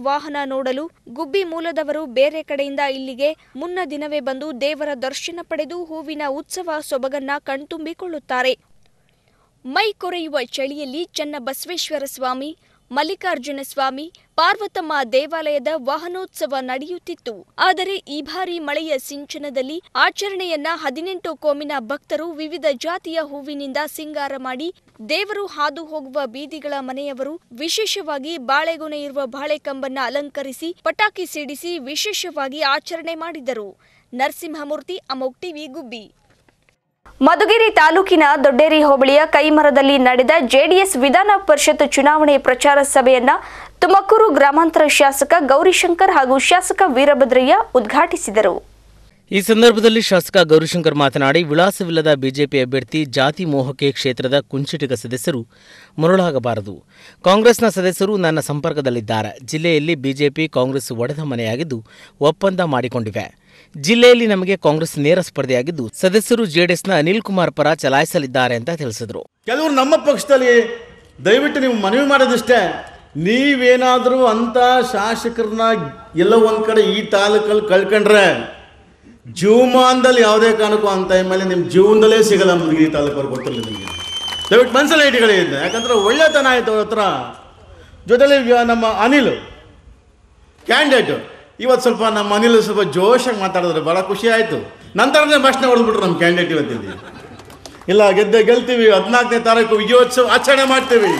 ವಾಹನ ನೋಡಲು ಗುಬ್ಬಿ ಮೂಲದವರು ಬೇರೆ ಕಡೆಯಿಂದ ಇಲ್ಲಿಗೆ ಮುನ್ನ ದಿನವೇ ಬಂದು ದೇವರ ದರ್ಶನ ಪಡೆದು ಹೂವಿನ ಉತ್ಸವ ಸೊಬಗನ್ನ ಕಣ್ತುಂಬಿಕೊಳ್ಳುತ್ತಾರೆ ಮೈ ಕೊರೆಯುವ ಚಳಿಯಲ್ಲಿ ಚನ್ನಬಸವೇಶ್ವರ ಸ್ವಾಮಿ ಮಲ್ಲಿಕಾರ್ಜುನ ಸ್ವಾಮಿ ಪಾರ್ವತಮ್ಮ ದೇವಾಲಯದ ವಾಹನೋತ್ಸವ ನಡೆಯುತ್ತಿತ್ತು ಆದರೆ ಈ ಬಾರಿ ಮಳೆಯ ಸಿಂಚನದಲ್ಲಿ ಆಚರಣೆಯನ್ನ ಹದಿನೆಂಟು ಕೋಮಿನ ಭಕ್ತರು ವಿವಿಧ ಜಾತಿಯ ಹೂವಿನಿಂದ ಸಿಂಗಾರ ಮಾಡಿ ದೇವರು ಹಾದು ಹೋಗುವ ಬೀದಿಗಳ ಮನೆಯವರು ವಿಶೇಷವಾಗಿ ಬಾಳೆಗೊನೆ ಇರುವ ಬಾಳೆಕಂಬನ್ನ ಅಲಂಕರಿಸಿ ಪಟಾಕಿ ಸಿಡಿಸಿ ವಿಶೇಷವಾಗಿ ಆಚರಣೆ ಮಾಡಿದರು ನರಸಿಂಹಮೂರ್ತಿ ಅಮೋಕ್ ಟಿವಿ ಗುಬ್ಬಿ ಮಧುಗಿರಿ ತಾಲೂಕಿನ ದೊಡ್ಡೇರಿ ಹೋಬಳಿಯ ಕೈಮರದಲ್ಲಿ ನಡೆದ ಜೆಡಿಎಸ್ ವಿಧಾನ ಪರಿಷತ್ ಚುನಾವಣೆ ಪ್ರಚಾರ ಸಭೆಯನ್ನ ತುಮಕೂರು ಗ್ರಾಮಾಂತರ ಶಾಸಕ ಗೌರಿಶಂಕರ್ ಹಾಗೂ ಶಾಸಕ ವೀರಭದ್ರಯ್ಯ ಉದ್ಘಾಟಿಸಿದರು ಈ ಸಂದರ್ಭದಲ್ಲಿ ಶಾಸಕ ಗೌರಿಶಂಕರ್ ಮಾತನಾಡಿ ವಿಳಾಸವಿಲ್ಲದ ಬಿಜೆಪಿ ಅಭ್ಯರ್ಥಿ ಜಾತಿ ಮೋಹಕ್ಕೆ ಕ್ಷೇತ್ರದ ಕುಂಚಿಟಿಗ ಸದಸ್ಯರು ಮರುಳಾಗಬಾರದು ಕಾಂಗ್ರೆಸ್ನ ಸದಸ್ಯರು ನನ್ನ ಸಂಪರ್ಕದಲ್ಲಿದ್ದಾರೆ ಜಿಲ್ಲೆಯಲ್ಲಿ ಬಿಜೆಪಿ ಕಾಂಗ್ರೆಸ್ ಒಡೆದ ಮನೆಯಾಗಿದ್ದು ಒಪ್ಪಂದ ಮಾಡಿಕೊಂಡಿವೆ ಜಿಲ್ಲೆಯಲ್ಲಿ ನಮಗೆ ಕಾಂಗ್ರೆಸ್ ನೇರ ಸ್ಪರ್ಧೆಯಾಗಿದ್ದು ಸದಸ್ಯರು ಜೆಡಿಎಸ್ನ ಅನಿಲ್ ಕುಮಾರ್ ಪರ ಚಲಾಯಿಸಲಿದ್ದಾರೆ ಅಂತ ತಿಳಿಸಿದರು ಕೆಲವರು ನಮ್ಮ ಪಕ್ಷದಲ್ಲಿ ದಯವಿಟ್ಟು ನೀವು ಮನವಿ ಮಾಡೋದಿಷ್ಟೇ ನೀವೇನಾದರೂ ಅಂಥ ಶಾಸಕರನ್ನ ಎಲ್ಲೋ ಒಂದು ಕಡೆ ಈ ತಾಲೂಕಲ್ಲಿ ಕಳ್ಕೊಂಡ್ರೆ ಜೀವಮಾನದಲ್ಲಿ ಯಾವುದೇ ಕಾರಣಕ್ಕೂ ಅಂತ ಮೇಲೆ ನಿಮ್ಮ ಜೀವನದಲ್ಲೇ ಸಿಗಲ್ಲ ನಮಗೆ ಈ ತಾಲೂಕವ್ರಿಗೆ ಗೊತ್ತಿಲ್ಲ ನಿಮಗೆ ದಯವಿಟ್ಟು ಮನಸ್ಸಲ್ಲಿ ಇಟ್ಕೊಳ್ಳಿ ಇದನ್ನ ಯಾಕಂದ್ರೆ ಒಳ್ಳೆತನ ಆಯ್ತು ಅವ್ರ ಹತ್ರ ಜೊತೆಲಿ ಇವ- ನಮ್ಮ ಅನಿಲ್ ಕ್ಯಾಂಡಿಡೇಟ್ ಇವತ್ತು ಸ್ವಲ್ಪ ನಮ್ಮ ಅನಿಲ್ ಸ್ವಲ್ಪ ಜೋಶಾಗಿ ಮಾತಾಡಿದ್ರೆ ಭಾಳ ಖುಷಿ ಆಯಿತು ನಂತರನೇ ಭಾಷಣ ಹೊಡೆದ್ಬಿಟ್ರು ನಮ್ಮ ಕ್ಯಾಂಡಿಡೇಟ್ ಇವತ್ತಿಲ್ಲಿ ಇಲ್ಲ ಗೆದ್ದೆ ಗೆಲ್ತೀವಿ ಹದಿನಾಲ್ಕನೇ ತಾರೀಕು ವಿಜಯೋತ್ಸವ ಆಚರಣೆ ಮಾಡ್ತೀವಿ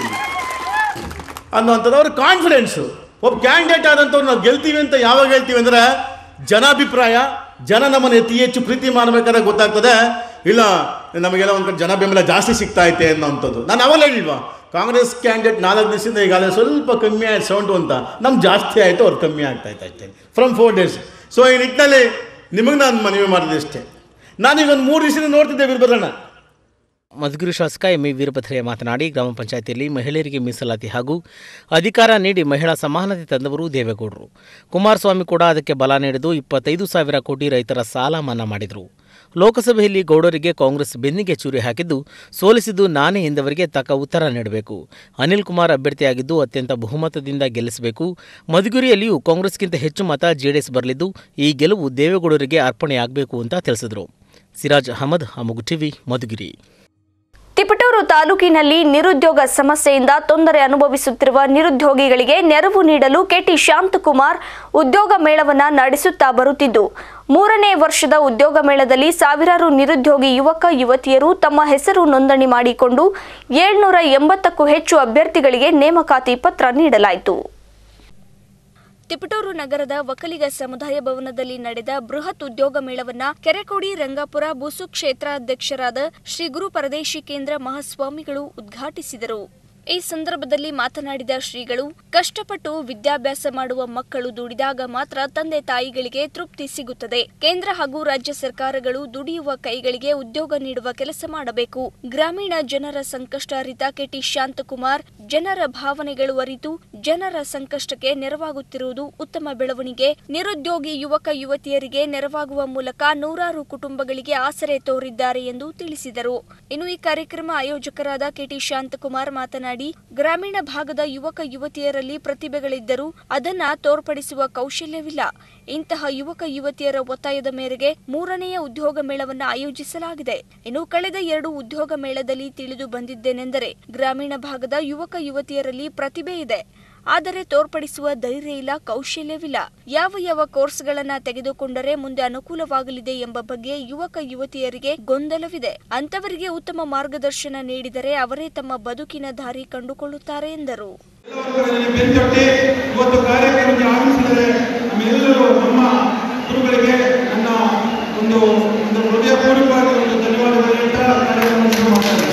ಅನ್ನುವಂಥದ್ದು ಅವ್ರ ಕಾನ್ಫಿಡೆನ್ಸು ಒಬ್ಬ ಕ್ಯಾಂಡಿಡೇಟ್ ಆದಂಥವ್ರು ನಾವು ಗೆಲ್ತೀವಿ ಅಂತ ಯಾವಾಗ ಹೇಳ್ತೀವಿ ಅಂದರೆ ಜನಾಭಿಪ್ರಾಯ ಜನ ನಮ್ಮನ್ನು ಅತಿ ಹೆಚ್ಚು ಪ್ರೀತಿ ಮಾಡಬೇಕಾದ್ರೆ ಗೊತ್ತಾಗ್ತದೆ ಇಲ್ಲ ನಮಗೆಲ್ಲ ಒಂದು ಕಡೆ ಜನ ಬೆಂಬಲ ಜಾಸ್ತಿ ಸಿಗ್ತಾ ಐತೆ ಅನ್ನೋಂಥದ್ದು ನಾನು ಅವಾಗ ಹೇಳಿಲ್ವಾ ಕಾಂಗ್ರೆಸ್ ಕ್ಯಾಂಡಿಡೇಟ್ ನಾಲ್ಕು ದಿವಸದಿಂದ ಈಗಾಗಲೇ ಸ್ವಲ್ಪ ಕಮ್ಮಿ ಆಯ್ತು ಸೌಂಡು ಅಂತ ನಮ್ಗೆ ಜಾಸ್ತಿ ಆಯಿತು ಅವ್ರು ಕಮ್ಮಿ ಆಗ್ತಾ ಇತ್ತು ಅಷ್ಟೇ ಫ್ರಮ್ ಫೋರ್ ಡೇಸ್ ಸೊ ಈ ನಿಟ್ಟಿನಲ್ಲಿ ನಿಮಗೆ ನಾನು ಮನವಿ ಮಾಡಿದೆ ಅಷ್ಟೇ ನಾನೀಗ ಒಂದು ಮೂರು ದಿವಸದಿಂದ ನೋಡ್ತಿದ್ದೆ ವೀರಭದ್ರಣ್ಣ ಮಧುಗಿರಿ ಶಾಸಕ ಎಂ ಇ ವೀರಭದ್ರಯ್ಯ ಮಾತನಾಡಿ ಗ್ರಾಮ ಪಂಚಾಯತಿಯಲ್ಲಿ ಮಹಿಳೆಯರಿಗೆ ಮೀಸಲಾತಿ ಹಾಗೂ ಅಧಿಕಾರ ನೀಡಿ ಮಹಿಳಾ ಸಮಾನತೆ ತಂದವರು ದೇವೇಗೌಡರು ಕುಮಾರಸ್ವಾಮಿ ಕೂಡ ಅದಕ್ಕೆ ಬಲ ನೀಡಿದ್ದು ಇಪ್ಪತ್ತೈದು ಸಾವಿರ ಕೋಟಿ ರೈತರ ಸಾಲ ಮನ್ನಾ ಮಾಡಿದರು ಲೋಕಸಭೆಯಲ್ಲಿ ಗೌಡರಿಗೆ ಕಾಂಗ್ರೆಸ್ ಬೆನ್ನಿಗೆ ಚೂರಿ ಹಾಕಿದ್ದು ಸೋಲಿಸಿದ್ದು ನಾನೇ ಎಂದವರಿಗೆ ತಕ್ಕ ಉತ್ತರ ನೀಡಬೇಕು ಅನಿಲ್ ಕುಮಾರ್ ಅಭ್ಯರ್ಥಿಯಾಗಿದ್ದು ಅತ್ಯಂತ ಬಹುಮತದಿಂದ ಗೆಲ್ಲಿಸಬೇಕು ಮಧುಗಿರಿಯಲ್ಲಿಯೂ ಕಾಂಗ್ರೆಸ್ಗಿಂತ ಹೆಚ್ಚು ಮತ ಜೆಡಿಎಸ್ ಬರಲಿದ್ದು ಈ ಗೆಲುವು ದೇವೇಗೌಡರಿಗೆ ಅರ್ಪಣೆಯಾಗಬೇಕು ಅಂತ ತಿಳಿಸಿದರು ಸಿರಾಜ್ ಅಹಮದ್ ಅಮುಗು ಟಿವಿ ಮಧುಗಿರಿ ತಿಪಟೂರು ತಾಲೂಕಿನಲ್ಲಿ ನಿರುದ್ಯೋಗ ಸಮಸ್ಯೆಯಿಂದ ತೊಂದರೆ ಅನುಭವಿಸುತ್ತಿರುವ ನಿರುದ್ಯೋಗಿಗಳಿಗೆ ನೆರವು ನೀಡಲು ಕೆಟಿ ಶಾಂತಕುಮಾರ್ ಉದ್ಯೋಗ ಮೇಳವನ್ನ ನಡೆಸುತ್ತಾ ಬರುತ್ತಿದ್ದು ಮೂರನೇ ವರ್ಷದ ಉದ್ಯೋಗ ಮೇಳದಲ್ಲಿ ಸಾವಿರಾರು ನಿರುದ್ಯೋಗಿ ಯುವಕ ಯುವತಿಯರು ತಮ್ಮ ಹೆಸರು ನೋಂದಣಿ ಮಾಡಿಕೊಂಡು ಏಳ್ನೂರ ಎಂಬತ್ತಕ್ಕೂ ಹೆಚ್ಚು ಅಭ್ಯರ್ಥಿಗಳಿಗೆ ನೇಮಕಾತಿ ಪತ್ರ ನೀಡಲಾಯಿತು ತಿಪಟೂರು ನಗರದ ಒಕ್ಕಲಿಗ ಸಮುದಾಯ ಭವನದಲ್ಲಿ ನಡೆದ ಬೃಹತ್ ಉದ್ಯೋಗ ಮೇಳವನ್ನ ಕೆರೆಕೋಡಿ ರಂಗಾಪುರ ಬೂಸು ಕ್ಷೇತ್ರಾಧ್ಯಕ್ಷರಾದ ಶ್ರೀ ಗುರು ಪರದೇಶಿ ಕೇಂದ್ರ ಮಹಾಸ್ವಾಮಿಗಳು ಉದ್ಘಾಟಿಸಿದರು ಈ ಸಂದರ್ಭದಲ್ಲಿ ಮಾತನಾಡಿದ ಶ್ರೀಗಳು ಕಷ್ಟಪಟ್ಟು ವಿದ್ಯಾಭ್ಯಾಸ ಮಾಡುವ ಮಕ್ಕಳು ದುಡಿದಾಗ ಮಾತ್ರ ತಂದೆ ತಾಯಿಗಳಿಗೆ ತೃಪ್ತಿ ಸಿಗುತ್ತದೆ ಕೇಂದ್ರ ಹಾಗೂ ರಾಜ್ಯ ಸರ್ಕಾರಗಳು ದುಡಿಯುವ ಕೈಗಳಿಗೆ ಉದ್ಯೋಗ ನೀಡುವ ಕೆಲಸ ಮಾಡಬೇಕು ಗ್ರಾಮೀಣ ಜನರ ಸಂಕಷ್ಟ ಅರಿತ ಕೆಟಿ ಶಾಂತಕುಮಾರ್ ಜನರ ಭಾವನೆಗಳು ಅರಿತು ಜನರ ಸಂಕಷ್ಟಕ್ಕೆ ನೆರವಾಗುತ್ತಿರುವುದು ಉತ್ತಮ ಬೆಳವಣಿಗೆ ನಿರುದ್ಯೋಗಿ ಯುವಕ ಯುವತಿಯರಿಗೆ ನೆರವಾಗುವ ಮೂಲಕ ನೂರಾರು ಕುಟುಂಬಗಳಿಗೆ ಆಸರೆ ತೋರಿದ್ದಾರೆ ಎಂದು ತಿಳಿಸಿದರು ಇನ್ನು ಈ ಕಾರ್ಯಕ್ರಮ ಆಯೋಜಕರಾದ ಕೆಟಿ ಶಾಂತಕುಮಾರ್ ಮಾತನಾಡಿ ಗ್ರಾಮೀಣ ಭಾಗದ ಯುವಕ ಯುವತಿಯರಲ್ಲಿ ಪ್ರತಿಭೆಗಳಿದ್ದರೂ ಅದನ್ನ ತೋರ್ಪಡಿಸುವ ಕೌಶಲ್ಯವಿಲ್ಲ ಇಂತಹ ಯುವಕ ಯುವತಿಯರ ಒತ್ತಾಯದ ಮೇರೆಗೆ ಮೂರನೆಯ ಉದ್ಯೋಗ ಮೇಳವನ್ನು ಆಯೋಜಿಸಲಾಗಿದೆ ಇನ್ನು ಕಳೆದ ಎರಡು ಉದ್ಯೋಗ ಮೇಳದಲ್ಲಿ ತಿಳಿದು ಬಂದಿದ್ದೇನೆಂದರೆ ಗ್ರಾಮೀಣ ಭಾಗದ ಯುವಕ ಯುವತಿಯರಲ್ಲಿ ಪ್ರತಿಭೆ ಇದೆ ಆದರೆ ತೋರ್ಪಡಿಸುವ ಧೈರ್ಯ ಇಲ್ಲ ಕೌಶಲ್ಯವಿಲ್ಲ ಯಾವ ಯಾವ ಕೋರ್ಸ್ಗಳನ್ನ ತೆಗೆದುಕೊಂಡರೆ ಮುಂದೆ ಅನುಕೂಲವಾಗಲಿದೆ ಎಂಬ ಬಗ್ಗೆ ಯುವಕ ಯುವತಿಯರಿಗೆ ಗೊಂದಲವಿದೆ ಅಂತವರಿಗೆ ಉತ್ತಮ ಮಾರ್ಗದರ್ಶನ ನೀಡಿದರೆ ಅವರೇ ತಮ್ಮ ಬದುಕಿನ ದಾರಿ ಕಂಡುಕೊಳ್ಳುತ್ತಾರೆ ಎಂದರು ಬೆಂತಟ್ಟಿ ಇವತ್ತು ಕಾರ್ಯಕ್ರಮಕ್ಕೆ ಆಗಮಿಸಿದರೆ ನಮ್ಮೆಲ್ಲರೂ ನಮ್ಮ ಗುರುಗಳಿಗೆ ನನ್ನ ಒಂದು ಒಂದು ಹೃದಯಪೂರ್ವಕವಾಗಿ ಒಂದು ಧನ್ಯವಾದಗಳು ಹೇಳ್ತಾ ಕಾರ್ಯಕ್ರಮ ಶುರು ಮಾಡ್ತಾ ಇದ್ದೇನೆ.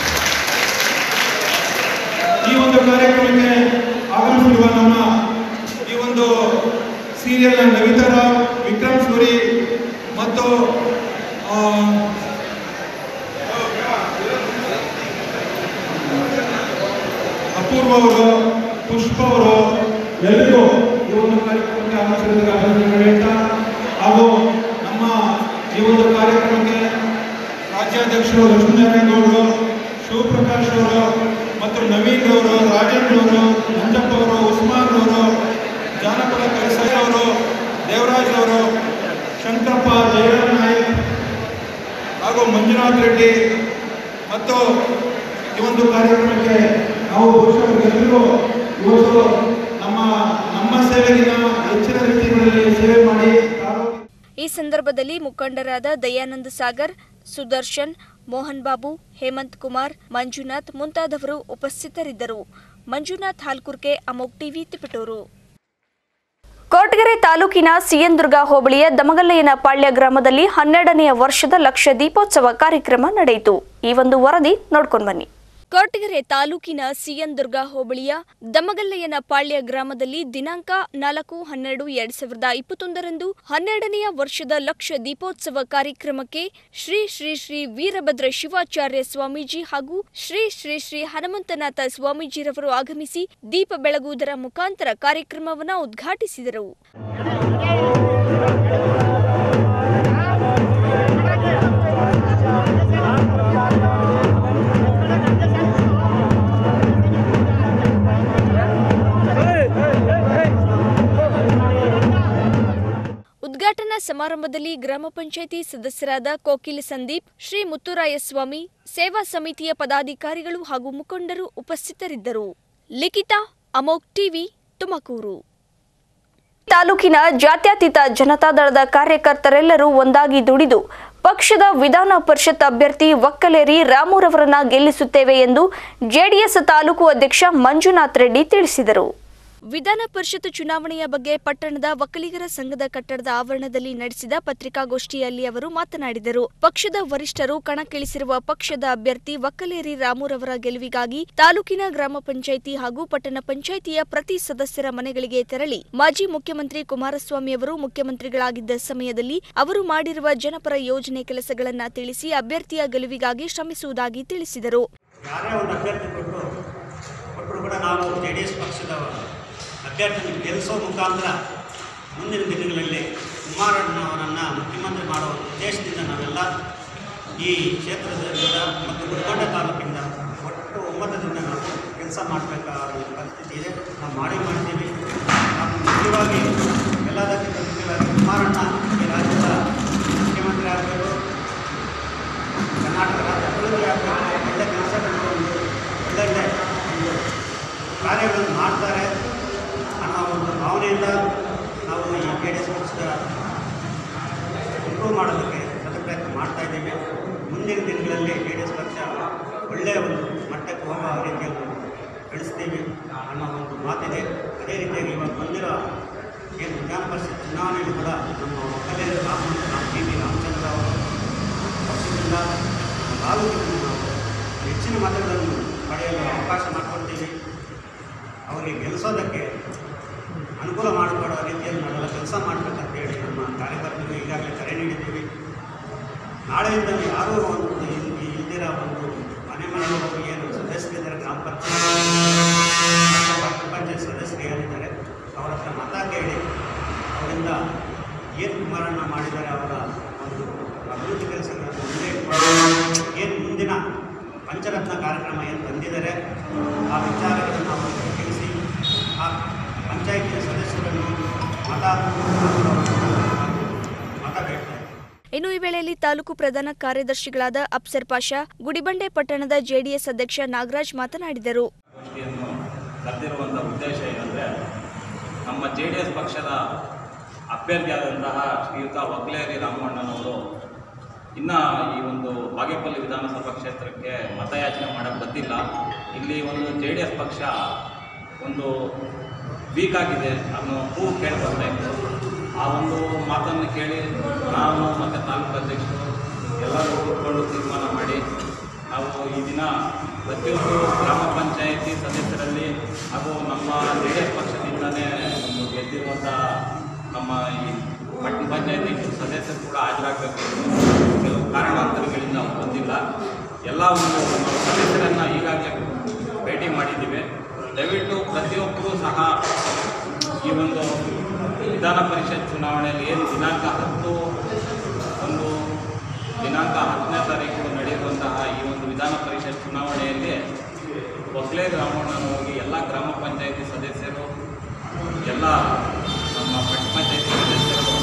ಈ ಒಂದು ಕಾರ್ಯಕ್ರಮಕ್ಕೆ ಆಗಮಿಸಿರುವ ನಮ್ಮ ಈ ಒಂದು ಸೀರಿಯಲ್ನ ನವಿತಾ ರಾವ್ ವಿಕ್ರಮ್ ಸೂರಿ ಮತ್ತು ಆ, ಅಪೂರ್ವ ಅವರು ಪುಷ್ಪ ಅವರು ಎಲ್ಲರಿಗೂ ಈ ಒಂದು ಕಾರ್ಯಕ್ರಮಕ್ಕೆ ಆಗಮಿಸಿದ್ದಕ್ಕೆ ಅಭಿನಂದನೆಗಳು ಹೇಳ್ತಾ ಹಾಗೂ ನಮ್ಮ ಈ ಒಂದು ಕಾರ್ಯಕ್ರಮಕ್ಕೆ ರಾಜ್ಯಾಧ್ಯಕ್ಷರು ಲಕ್ಷ್ಮೀನಾರಾಯಣ ಗೌಡರು ಶಿವಪ್ರಕಾಶ್ ಅವರು ಮತ್ತು ನವೀನ್ ಅವರು ರಾಜೇಂದ್ರ ಅವರು ನಂಜಪ್ಪ ಅವರು ಉಸ್ಮಾನ್ ಅವರು ದೇವರಾಜ್ ಅವರು ಶಂಕರಪ್ಪ ಜಯರಾಮ್ ನಾಯಕ್ ಹಾಗೂ ಮಂಜುನಾಥ್ ರೆಡ್ಡಿ ಮತ್ತು ಈ ಒಂದು ಕಾರ್ಯಕ್ರಮಕ್ಕೆ ನಾವು ಬಹುಶಃ ಎಲ್ಲರಿಗೂ ಇವತ್ತು ನಮ್ಮ ನಮ್ಮ ಸೇವೆಗಿಂತ ಹೆಚ್ಚಿನ ರೀತಿಗಳಲ್ಲಿ ಸೇವೆ ಮಾಡಿ ತಾಲೂಕು ಈ ಸಂದರ್ಭದಲ್ಲಿ ಮುಖಂಡರಾದ ದಯಾನಂದ ಸಾಗರ್ ಸುದರ್ಶನ್ ಮೋಹನ್ ಬಾಬು ಹೇಮಂತ್ ಕುಮಾರ್ ಮಂಜುನಾಥ್ ಮುಂತಾದವರು ಉಪಸ್ಥಿತರಿದ್ದರು ಮಂಜುನಾಥ್ ಹಾಲ್ಕುರ್ಕೆ ಅಮೋಕ್ ಟಿವಿ ತಿಪಟೂರು ಕೊರಟಗೆರೆ ತಾಲೂಕಿನ ಸಿಎನ್ದುರ್ಗ ಹೋಬಳಿಯ ದಮಗಲ್ಲಯ್ಯನ ಪಾಳ್ಯ ಗ್ರಾಮದಲ್ಲಿ ಹನ್ನೆರಡನೆಯ ವರ್ಷದ ಲಕ್ಷ ದೀಪೋತ್ಸವ ಕಾರ್ಯಕ್ರಮ ನಡೆಯಿತು ಈ ಒಂದು ವರದಿ ನೋಡ್ಕೊಂಡು ಬನ್ನಿ ಕೊರಟಗೆರೆ ತಾಲೂಕಿನ ಸಿಎನ್ ದುರ್ಗ ಹೋಬಳಿಯ ದಮಗಲ್ಲಯ್ಯನ ಪಾಳ್ಯ ಗ್ರಾಮದಲ್ಲಿ ದಿನಾಂಕ ನಾಲ್ಕು ಹನ್ನೆರಡು ಎರಡ್ ಸಾವಿರದ ಇಪ್ಪತ್ತೊಂದರಂದು ಹನ್ನೆರಡನೆಯ ವರ್ಷದ ಲಕ್ಷ ದೀಪೋತ್ಸವ ಕಾರ್ಯಕ್ರಮಕ್ಕೆ ಶ್ರೀ ಶ್ರೀ ಶ್ರೀ ವೀರಭದ್ರ ಶಿವಾಚಾರ್ಯ ಸ್ವಾಮೀಜಿ ಹಾಗೂ ಶ್ರೀ ಶ್ರೀ ಶ್ರೀ ಹನುಮಂತನಾಥ ಸ್ವಾಮೀಜಿರವರು ಆಗಮಿಸಿ ದೀಪ ಬೆಳಗುವುದರ ಮುಖಾಂತರ ಕಾರ್ಯಕ್ರಮವನ್ನು ಉದ್ಘಾಟಿಸಿದರು ಉದ್ಘಾಟನಾ ಸಮಾರಂಭದಲ್ಲಿ ಗ್ರಾಮ ಪಂಚಾಯಿತಿ ಸದಸ್ಯರಾದ ಕೋಕಿಲ್ ಸಂದೀಪ್ ಶ್ರೀ ಮುತ್ತುರಾಯಸ್ವಾಮಿ ಸೇವಾ ಸಮಿತಿಯ ಪದಾಧಿಕಾರಿಗಳು ಹಾಗೂ ಮುಖಂಡರು ಉಪಸ್ಥಿತರಿದ್ದರು ಲಿಖಿತಾ ಅಮೋಕ್ ಟಿವಿ ತುಮಕೂರು ತಾಲೂಕಿನ ಜಾತ್ಯತೀತ ಜನತಾದಳದ ಕಾರ್ಯಕರ್ತರೆಲ್ಲರೂ ಒಂದಾಗಿ ದುಡಿದು ಪಕ್ಷದ ವಿಧಾನ ಪರಿಷತ್ ಅಭ್ಯರ್ಥಿ ಒಕ್ಕಲೇರಿ ರಾಮುರವರನ್ನ ಗೆಲ್ಲಿಸುತ್ತೇವೆ ಎಂದು ಜೆಡಿಎಸ್ ತಾಲೂಕು ಅಧ್ಯಕ್ಷ ಮಂಜುನಾಥ್ ರೆಡ್ಡಿ ತಿಳಿಸಿದರು ವಿಧಾನ ಪರಿಷತ್ ಚುನಾವಣೆಯ ಬಗ್ಗೆ ಪಟ್ಟಣದ ಒಕ್ಕಲಿಗರ ಸಂಘದ ಕಟ್ಟಡದ ಆವರಣದಲ್ಲಿ ನಡೆಸಿದ ಪತ್ರಿಕಾಗೋಷ್ಠಿಯಲ್ಲಿ ಅವರು ಮಾತನಾಡಿದರು ಪಕ್ಷದ ವರಿಷ್ಠರು ಕಣಕ್ಕಿಳಿಸಿರುವ ಪಕ್ಷದ ಅಭ್ಯರ್ಥಿ ಒಕ್ಕಲೇರಿ ರಾಮುರವರ ಗೆಲುವಿಗಾಗಿ ತಾಲೂಕಿನ ಗ್ರಾಮ ಪಂಚಾಯಿತಿ ಹಾಗೂ ಪಟ್ಟಣ ಪಂಚಾಯಿತಿಯ ಪ್ರತಿ ಸದಸ್ಯರ ಮನೆಗಳಿಗೆ ತೆರಳಿ ಮಾಜಿ ಮುಖ್ಯಮಂತ್ರಿ ಕುಮಾರಸ್ವಾಮಿ ಅವರು ಮುಖ್ಯಮಂತ್ರಿಗಳಾಗಿದ್ದ ಸಮಯದಲ್ಲಿ ಅವರು ಮಾಡಿರುವ ಜನಪರ ಯೋಜನೆ ಕೆಲಸಗಳನ್ನ ತಿಳಿಸಿ ಅಭ್ಯರ್ಥಿಯ ಗೆಲುವಿಗಾಗಿ ಶ್ರಮಿಸುವುದಾಗಿ ತಿಳಿಸಿದರು ಯಾರೇ ಒಂದು ಅಭ್ಯರ್ಥಿ ಕೊಟ್ಟರು ಕೊಟ್ಟರು ಕೂಡ ನಾವು ಜೆ ಡಿ ಎಸ್ ಪಕ್ಷದ ಅಭ್ಯರ್ಥಿಯನ್ನು ಗೆಲ್ಲಿಸೋ ಮುಖಾಂತರ ಮುಂದಿನ ದಿನಗಳಲ್ಲಿ ಕುಮಾರಣ್ಣವರನ್ನು ಮುಖ್ಯಮಂತ್ರಿ ಮಾಡೋ ಉದ್ದೇಶದಿಂದ ನಾವೆಲ್ಲ ಈ ಕ್ಷೇತ್ರದಿಂದ ಮತ್ತು ಗುಲ್ಬರ್ಗ ತಾಲೂಕಿಂದ ಒಟ್ಟು ಒಂಬತ್ತು ದಿನ ನಾವು ಕೆಲಸ ಮಾಡಬೇಕಾದ ಪರಿಸ್ಥಿತಿ ಇದೆ ನಾವು ಮಾಡಿ ಮಾಡ್ತೀವಿ ನಾವು ಮುಖ್ಯವಾಗಿ ಎಲ್ಲದಕ್ಕಿಂತ ಮುಖ್ಯವಾಗಿ ಕುಮಾರಣ್ಣ ಈ ರಾಜ್ಯದ ಮುಖ್ಯಮಂತ್ರಿ ಆಗಬೇಕು ಕರ್ನಾಟಕ ರಾಜ್ಯ ಅಭಿವೃದ್ಧಿ ಆಗಬೇಕು ಒಳ್ಳೆ ಕೆಲಸಗಳು ಒಂದು ಒಳ್ಳೊಳ್ಳೆ ಒಂದು ಕಾರ್ಯಗಳನ್ನು ಮಾಡ್ತಾರೆ ಅನ್ನೋ ಒಂದು ಭಾವನೆಯಿಂದ ನಾವು ಈ ಜೆ ಡಿ ಎಸ್ ಪಕ್ಷದ ಇಂಪ್ರೂವ್ ಮಾಡೋದಕ್ಕೆ ಸತತ ಪ್ರಯತ್ನ ಮಾಡ್ತಾ ಇದ್ದೀವಿ ಮುಂದಿನ ದಿನಗಳಲ್ಲಿ ಜೆ ಡಿ ಎಸ್ ಪಕ್ಷ ಒಳ್ಳೆಯ ಒಂದು ಮಟ್ಟಕ್ಕೆ ಹೋಗೋ ರೀತಿಯಲ್ಲಿ ಬೆಳೆಸ್ತೀವಿ ಅನ್ನೋ ಒಂದು ಮಾತಿದೆ ಅದೇ ರೀತಿಯಾಗಿ ಇವಾಗ ಬಂದಿರೋ ಏನು ವಿಧಾನ ಪರಿಷತ್ ಚುನಾವಣೆಯಲ್ಲೂ ಕೂಡ ನಮ್ಮ ಒಕ್ಕಲೇ ರಾಮ ರಾಮ್ ಟಿ ವಿ ರಾಮಚಂದ್ರ ಅವರು ಪಕ್ಷದಿಂದ ತಾಲೂಕಿನಲ್ಲಿ ನಾವು ಹೆಚ್ಚಿನ ಮತಗಳನ್ನು ಪಡೆಯಲು ಅವಕಾಶ ಮಾಡಿಕೊಡ್ತೀವಿ ಅವರಿಗೆ ಗೆಲ್ಲಿಸೋದಕ್ಕೆ ಅನುಕೂಲ ಮಾಡಿಕೊಡೋ ರೀತಿಯಲ್ಲಿ ನಾವೆಲ್ಲ ಕೆಲಸ ಮಾಡಬೇಕಂತ ಹೇಳಿ ನಮ್ಮ ಕಾರ್ಯಕರ್ತರು ಈಗಾಗಲೇ ಕರೆ ನೀಡಿದ್ದೀವಿ ನಾಳೆಯಿಂದ ಯಾರೂ ಒಂದು ಇಲ್- ಇಲ್ದಿರೋ ಒಂದು ಮನೆ ಮನೆಗಳು ಏನು ಸದಸ್ಯರಿದ್ದಾರೆ ಗ್ರಾಮ ಪಂಚಾಯತ್ ಪಟ್ಟಣ ಪಂಚಾಯತ್ ಸದಸ್ಯರು ಏನಿದ್ದಾರೆ ಅವರ ಹತ್ರ ಮತ ಕೇಳಿ ಅವರಿಂದ ಏನು ಕುಮಾರಣ್ಣ ಮಾಡಿದ್ದಾರೆ ಅವರ ಒಂದು ಅಭಿವೃದ್ಧಿ ಕೆಲಸಗಳನ್ನು ಮುಂದೆ ಇಟ್ಕೊಂಡು ಏನು ಮುಂದಿನ ಪಂಚರತ್ನ ಕಾರ್ಯಕ್ರಮ ಏನು ತಂದಿದ್ದಾರೆ ಆ ವಿಚಾರಗಳನ್ನು ಅವರಿಗೆ ತಿಳಿಸಿ ಆ ಪಂಚಾಯಿತಿಯ ಸದಸ್ಯರನ್ನು ಮತ ಮತ ಬೇಡ್ತಾರೆ ಇನ್ನು ಈ ವೇಳೆಯಲ್ಲಿ ತಾಲೂಕು ಪ್ರಧಾನ ಕಾರ್ಯದರ್ಶಿಗಳಾದ ಅಫ್ಸರ್ ಪಾಷಾ ಗುಡಿಬಂಡೆ ಪಟ್ಟಣದ ಜೆಡಿಎಸ್ ಅಧ್ಯಕ್ಷ ನಾಗರಾಜ್ ಮಾತನಾಡಿದರು ಗೋಷ್ಠಿಯನ್ನು ಕರೆದಿರುವಂಥ ಉದ್ದೇಶ ಏನಂದರೆ ನಮ್ಮ ಜೆ ಡಿ ಎಸ್ ಪಕ್ಷದ ಅಭ್ಯರ್ಥಿಯಾದಂತಹ ಶ್ರೀಯುತ ಒಗ್ಲೇರಿ ರಾಮಣ್ಣನವರು ಇನ್ನು ಈ ಒಂದು ಬಾಗೇಪಲ್ಲಿ ವಿಧಾನಸಭಾ ಕ್ಷೇತ್ರಕ್ಕೆ ಮತಯಾಚನೆ ಮಾಡಕ್ಕೆ ಬಂದಿಲ್ಲ ಇಲ್ಲಿ ಒಂದು ಜೆ ಡಿ ಎಸ್ ಪಕ್ಷ ಒಂದು ವೀಕ್ ಆಗಿದೆ ಅನ್ನೋ ಕೂಗು ಕೇಳಿ ಬರ್ತಾ ಇತ್ತು ಆ ಒಂದು ಮಾತನ್ನು ಕೇಳಿ ನಾನು ಮತ್ತು ತಾಲೂಕು ಅಧ್ಯಕ್ಷರು ಎಲ್ಲರೂ ಕೂತ್ಕೊಂಡು ತೀರ್ಮಾನ ಮಾಡಿ ನಾವು ಈ ದಿನ ಪ್ರತಿಯೊಂದು ಗ್ರಾಮ ಪಂಚಾಯಿತಿ ಸದಸ್ಯರಲ್ಲಿ ಹಾಗೂ ನಮ್ಮ ಜೆ ಡಿ ಎಸ್ ಪಕ್ಷದಿಂದಲೇ ಒಂದು ಗೆದ್ದಿರುವಂಥ ನಮ್ಮ ಈ ಪಟ್ಟಣ ಪಂಚಾಯತಿ ಸದಸ್ಯರು ಕೂಡ ಹಾಜರಾಗಬೇಕು ಕೆಲವು ಕಾರಣಾಂತರಗಳಿಂದ ಅವ್ರು ಬಂದಿಲ್ಲ ಎಲ್ಲ ಒಂದು ನಾವು ಸದಸ್ಯರನ್ನು ಈಗಾಗಲೇ ಭೇಟಿ ಮಾಡಿದ್ದೀವಿ ದಯವಿಟ್ಟು ಪ್ರತಿಯೊಬ್ಬರೂ ಸಹ ಈ ಒಂದು ವಿಧಾನ ಪರಿಷತ್ ಚುನಾವಣೆಯಲ್ಲಿ ಏನು ದಿನಾಂಕ ಹತ್ತು ಒಂದು ದಿನಾಂಕ ಹತ್ತನೇ ತಾರೀಕು ನಡೆಯುವಂತಹ ಈ ಒಂದು ವಿಧಾನ ಪರಿಷತ್ ಚುನಾವಣೆಯಲ್ಲಿ ಒಕ್ಕಲೇ ಗ್ರಾಮವನ್ನು ಹೋಗಿ ಎಲ್ಲ ಗ್ರಾಮ ಪಂಚಾಯಿತಿ ಸದಸ್ಯರು ಎಲ್ಲ ನಮ್ಮ ಪಟ್ಟಣ ಪಂಚಾಯಿತಿ ಸದಸ್ಯರು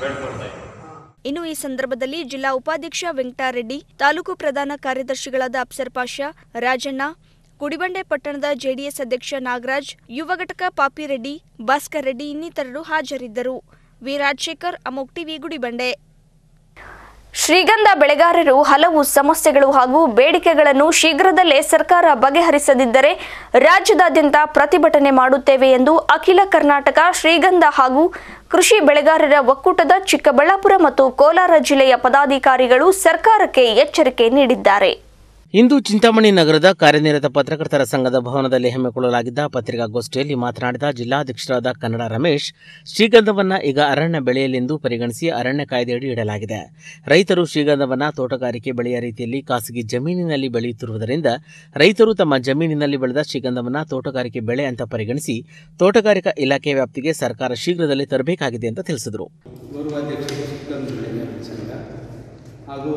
ಕೇಳ್ಕೊಳ್ತಾ ಇದ್ದೀನಿ ಇನ್ನು ಈ ಸಂದರ್ಭದಲ್ಲಿ ಜಿಲ್ಲಾ ಉಪಾಧ್ಯಕ್ಷ ವೆಂಕಟರೆಡ್ಡಿ ತಾಲೂಕು ಪ್ರಧಾನ ಕಾರ್ಯದರ್ಶಿಗಳಾದ ಅಫ್ಸರ್ ಪಾಷಾ ರಾಜಣ್ಣ ಗುಡಿಬಂಡೆ ಪಟ್ಟಣದ ಜೆಡಿಎಸ್ ಅಧ್ಯಕ್ಷ ನಾಗರಾಜ್ ಯುವ ಘಟಕ ಪಾಪಿರೆಡ್ಡಿ ಭಾಸ್ಕರ್ ರೆಡ್ಡಿ ಇನ್ನಿತರರು ಹಾಜರಿದ್ದರು ವಿ ರಾಜಶೇಖರ್ ಅಮೋಕ್ ಟಿವಿ ಗುಡಿಬಂಡೆ ಶ್ರೀಗಂಧ ಬೆಳೆಗಾರರು ಹಲವು ಸಮಸ್ಯೆಗಳು ಹಾಗೂ ಬೇಡಿಕೆಗಳನ್ನು ಶೀಘ್ರದಲ್ಲೇ ಸರ್ಕಾರ ಬಗೆಹರಿಸದಿದ್ದರೆ ರಾಜ್ಯದಾದ್ಯಂತ ಪ್ರತಿಭಟನೆ ಮಾಡುತ್ತೇವೆ ಎಂದು ಅಖಿಲ ಕರ್ನಾಟಕ ಶ್ರೀಗಂಧ ಹಾಗೂ ಕೃಷಿ ಬೆಳೆಗಾರರ ಒಕ್ಕೂಟದ ಚಿಕ್ಕಬಳ್ಳಾಪುರ ಮತ್ತು ಕೋಲಾರ ಜಿಲ್ಲೆಯ ಪದಾಧಿಕಾರಿಗಳು ಸರ್ಕಾರಕ್ಕೆ ಎಚ್ಚರಿಕೆ ನೀಡಿದ್ದಾರೆ ಇಂದು ಚಿಂತಾಮಣಿ ನಗರದ ಕಾರ್ಯನಿರತ ಪತ್ರಕರ್ತರ ಸಂಘದ ಭವನದಲ್ಲಿ ಹಮ್ಮಿಕೊಳ್ಳಲಾಗಿದ್ದ ಪತ್ರಿಕಾಗೋಷ್ಠಿಯಲ್ಲಿ ಮಾತನಾಡಿದ ಜಿಲ್ಲಾಧ್ಯಕ್ಷರಾದ ಕನ್ನಡ ರಮೇಶ್ ಶ್ರೀಗಂಧವನ್ನ ಈಗ ಅರಣ್ಯ ಬೆಳೆಯಲೆಂದು ಪರಿಗಣಿಸಿ ಅರಣ್ಯ ಕಾಯ್ದೆಯಡಿ ಇಡಲಾಗಿದೆ ರೈತರು ಶ್ರೀಗಂಧವನ್ನ ತೋಟಗಾರಿಕೆ ಬೆಳೆಯ ರೀತಿಯಲ್ಲಿ ಖಾಸಗಿ ಜಮೀನಿನಲ್ಲಿ ಬೆಳೆಯುತ್ತಿರುವುದರಿಂದ ರೈತರು ತಮ್ಮ ಜಮೀನಿನಲ್ಲಿ ಬೆಳೆದ ಶ್ರೀಗಂಧವನ್ನ ತೋಟಗಾರಿಕೆ ಬೆಳೆ ಅಂತ ಪರಿಗಣಿಸಿ ತೋಟಗಾರಿಕಾ ಇಲಾಖೆ ವ್ಯಾಪ್ತಿಗೆ ಸರ್ಕಾರ ಶೀಘ್ರದಲ್ಲೇ ತರಬೇಕಾಗಿದೆ ಅಂತ ತಿಳಿಸಿದರು ಗೌರವಾಧ್ಯಕ್ಷರು ಸುತ್ತಂದು ಬೆಳೆಗಾರರ ಸಂಘ ಹಾಗೂ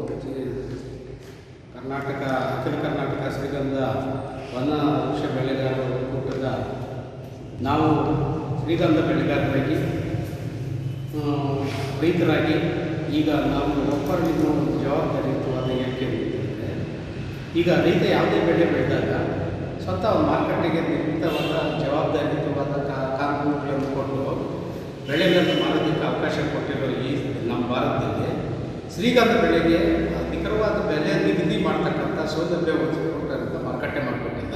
ಕರ್ನಾಟಕ ಅಖಿಲ ಕರ್ನಾಟಕ ಶ್ರೀಗಂಧ ವನ ವೃಕ್ಷ ಬೆಳೆಗಾರರ ಒಕ್ಕೂಟದ ನಾವು ಶ್ರೀಗಂಧ ಬೆಳೆಗಾರರಾಗಿ ಆ, ರೈತರಾಗಿ ಈಗ ನಾವು ಒಬ್ಬರಿಂದ ಒಂದು ಜವಾಬ್ದಾರಿಯುತವಾದ ಹೇಳಿಕೆ ನೀಡಿದ್ದೇವೆ ಈಗ ರೈತ ಯಾವುದೇ ಬೆಳೆ ಬೆಳೆದಾಗ ಸ್ವತಃ ಮಾರುಕಟ್ಟೆಗೆ ನಿರ್ಮಿತವಾದ ಜವಾಬ್ದಾರಿಯುತವಾದ ಕಾ- ಕಾನೂನುಗಳನ್ನು ಕೊಟ್ಟು ಬೆಳೆಗಳನ್ನು ಮಾರೋದಕ್ಕೆ ಅವಕಾಶ ಕೊಟ್ಟಿರೋ ಈ ನಮ್ಮ ಭಾರತದಲ್ಲಿ ಶ್ರೀಗಂಧ ಬೆಳೆಗೆ ನಿಖರವಾದ ಬೆಲೆ ನಿಗದಿ ಮಾಡ್ತಕ್ಕಂಥ ಸೌಲಭ್ಯ ಒದಗಿಸಿಕೊಟ್ಟಂಥ ಮಾರುಕಟ್ಟೆ ಮಾಡಿಕೊಟ್ಟಿಲ್ಲ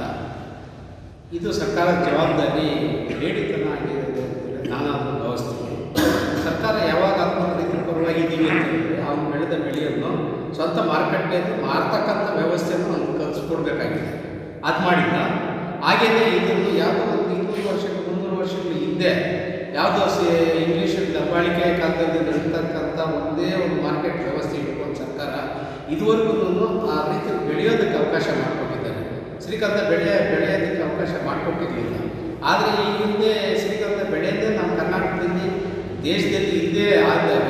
ಇದು ಸರ್ಕಾರದ ಜವಾಬ್ದಾರಿ ಹೇಳಿತನ ಆಗಿದೆ ಅಂತೇಳಿ ನಾನು ಅದನ್ನು ಭಾವಿಸ್ತೀನಿ ಸರ್ಕಾರ ಯಾವಾಗ ಆತ್ಮಹತ್ಯೆ ರೈತರ ಪರವಾಗಿದ್ದೀವಿ ಅಂತ ಹೇಳಿದ್ರೆ ಅವ್ನು ಬೆಳೆದ ಬೆಳೆಯನ್ನು ಸ್ವಂತ ಮಾರುಕಟ್ಟೆಯಲ್ಲಿ ಮಾರ್ತಕ್ಕಂಥ ವ್ಯವಸ್ಥೆಯನ್ನು ಅವ್ನು ಕಲಿಸ್ಕೊಡ್ಬೇಕಾಗಿದೆ ಅದು ಮಾಡಿಲ್ಲ ಹಾಗೆಯೇ ಇದನ್ನು ಯಾವುದೋ ಒಂದು ಇನ್ನೂರು ವರ್ಷಗಳ ಮುನ್ನೂರು ವರ್ಷಗಳ ಹಿಂದೆ ಯಾವುದೋ ಸಿ ಇಂಗ್ಲೀಷ್ ದಬ್ಬಾಳಿಕೆ ಕಾಲದಲ್ಲಿ ನಡೀತಕ್ಕಂಥ ಒಂದೇ ಒಂದು ಮಾರ್ಕೆಟ್ ವ್ಯವಸ್ಥೆ ಇಟ್ಕೊಂಡು ಸರ್ಕಾರ ಇದುವರೆಗೂ ಆ ರೈತರು ಬೆಳೆಯೋದಕ್ಕೆ ಅವಕಾಶ ಮಾಡಿಕೊಟ್ಟಿದ್ದಾರೆ ಶ್ರೀಗಂಧ ಬೆಳೆ ಬೆಳೆಯೋದಕ್ಕೆ ಅವಕಾಶ ಮಾಡಿಕೊಟ್ಟಿರಲಿಲ್ಲ ಆದರೆ ಈ ಹಿಂದೆ ಶ್ರೀಗಂಧ ಬೆಳೆಯದೇ ನಮ್ಮ ಕರ್ನಾಟಕದಲ್ಲಿ ದೇಶದಲ್ಲಿ ಇಲ್ಲೇ ಆದಾಗ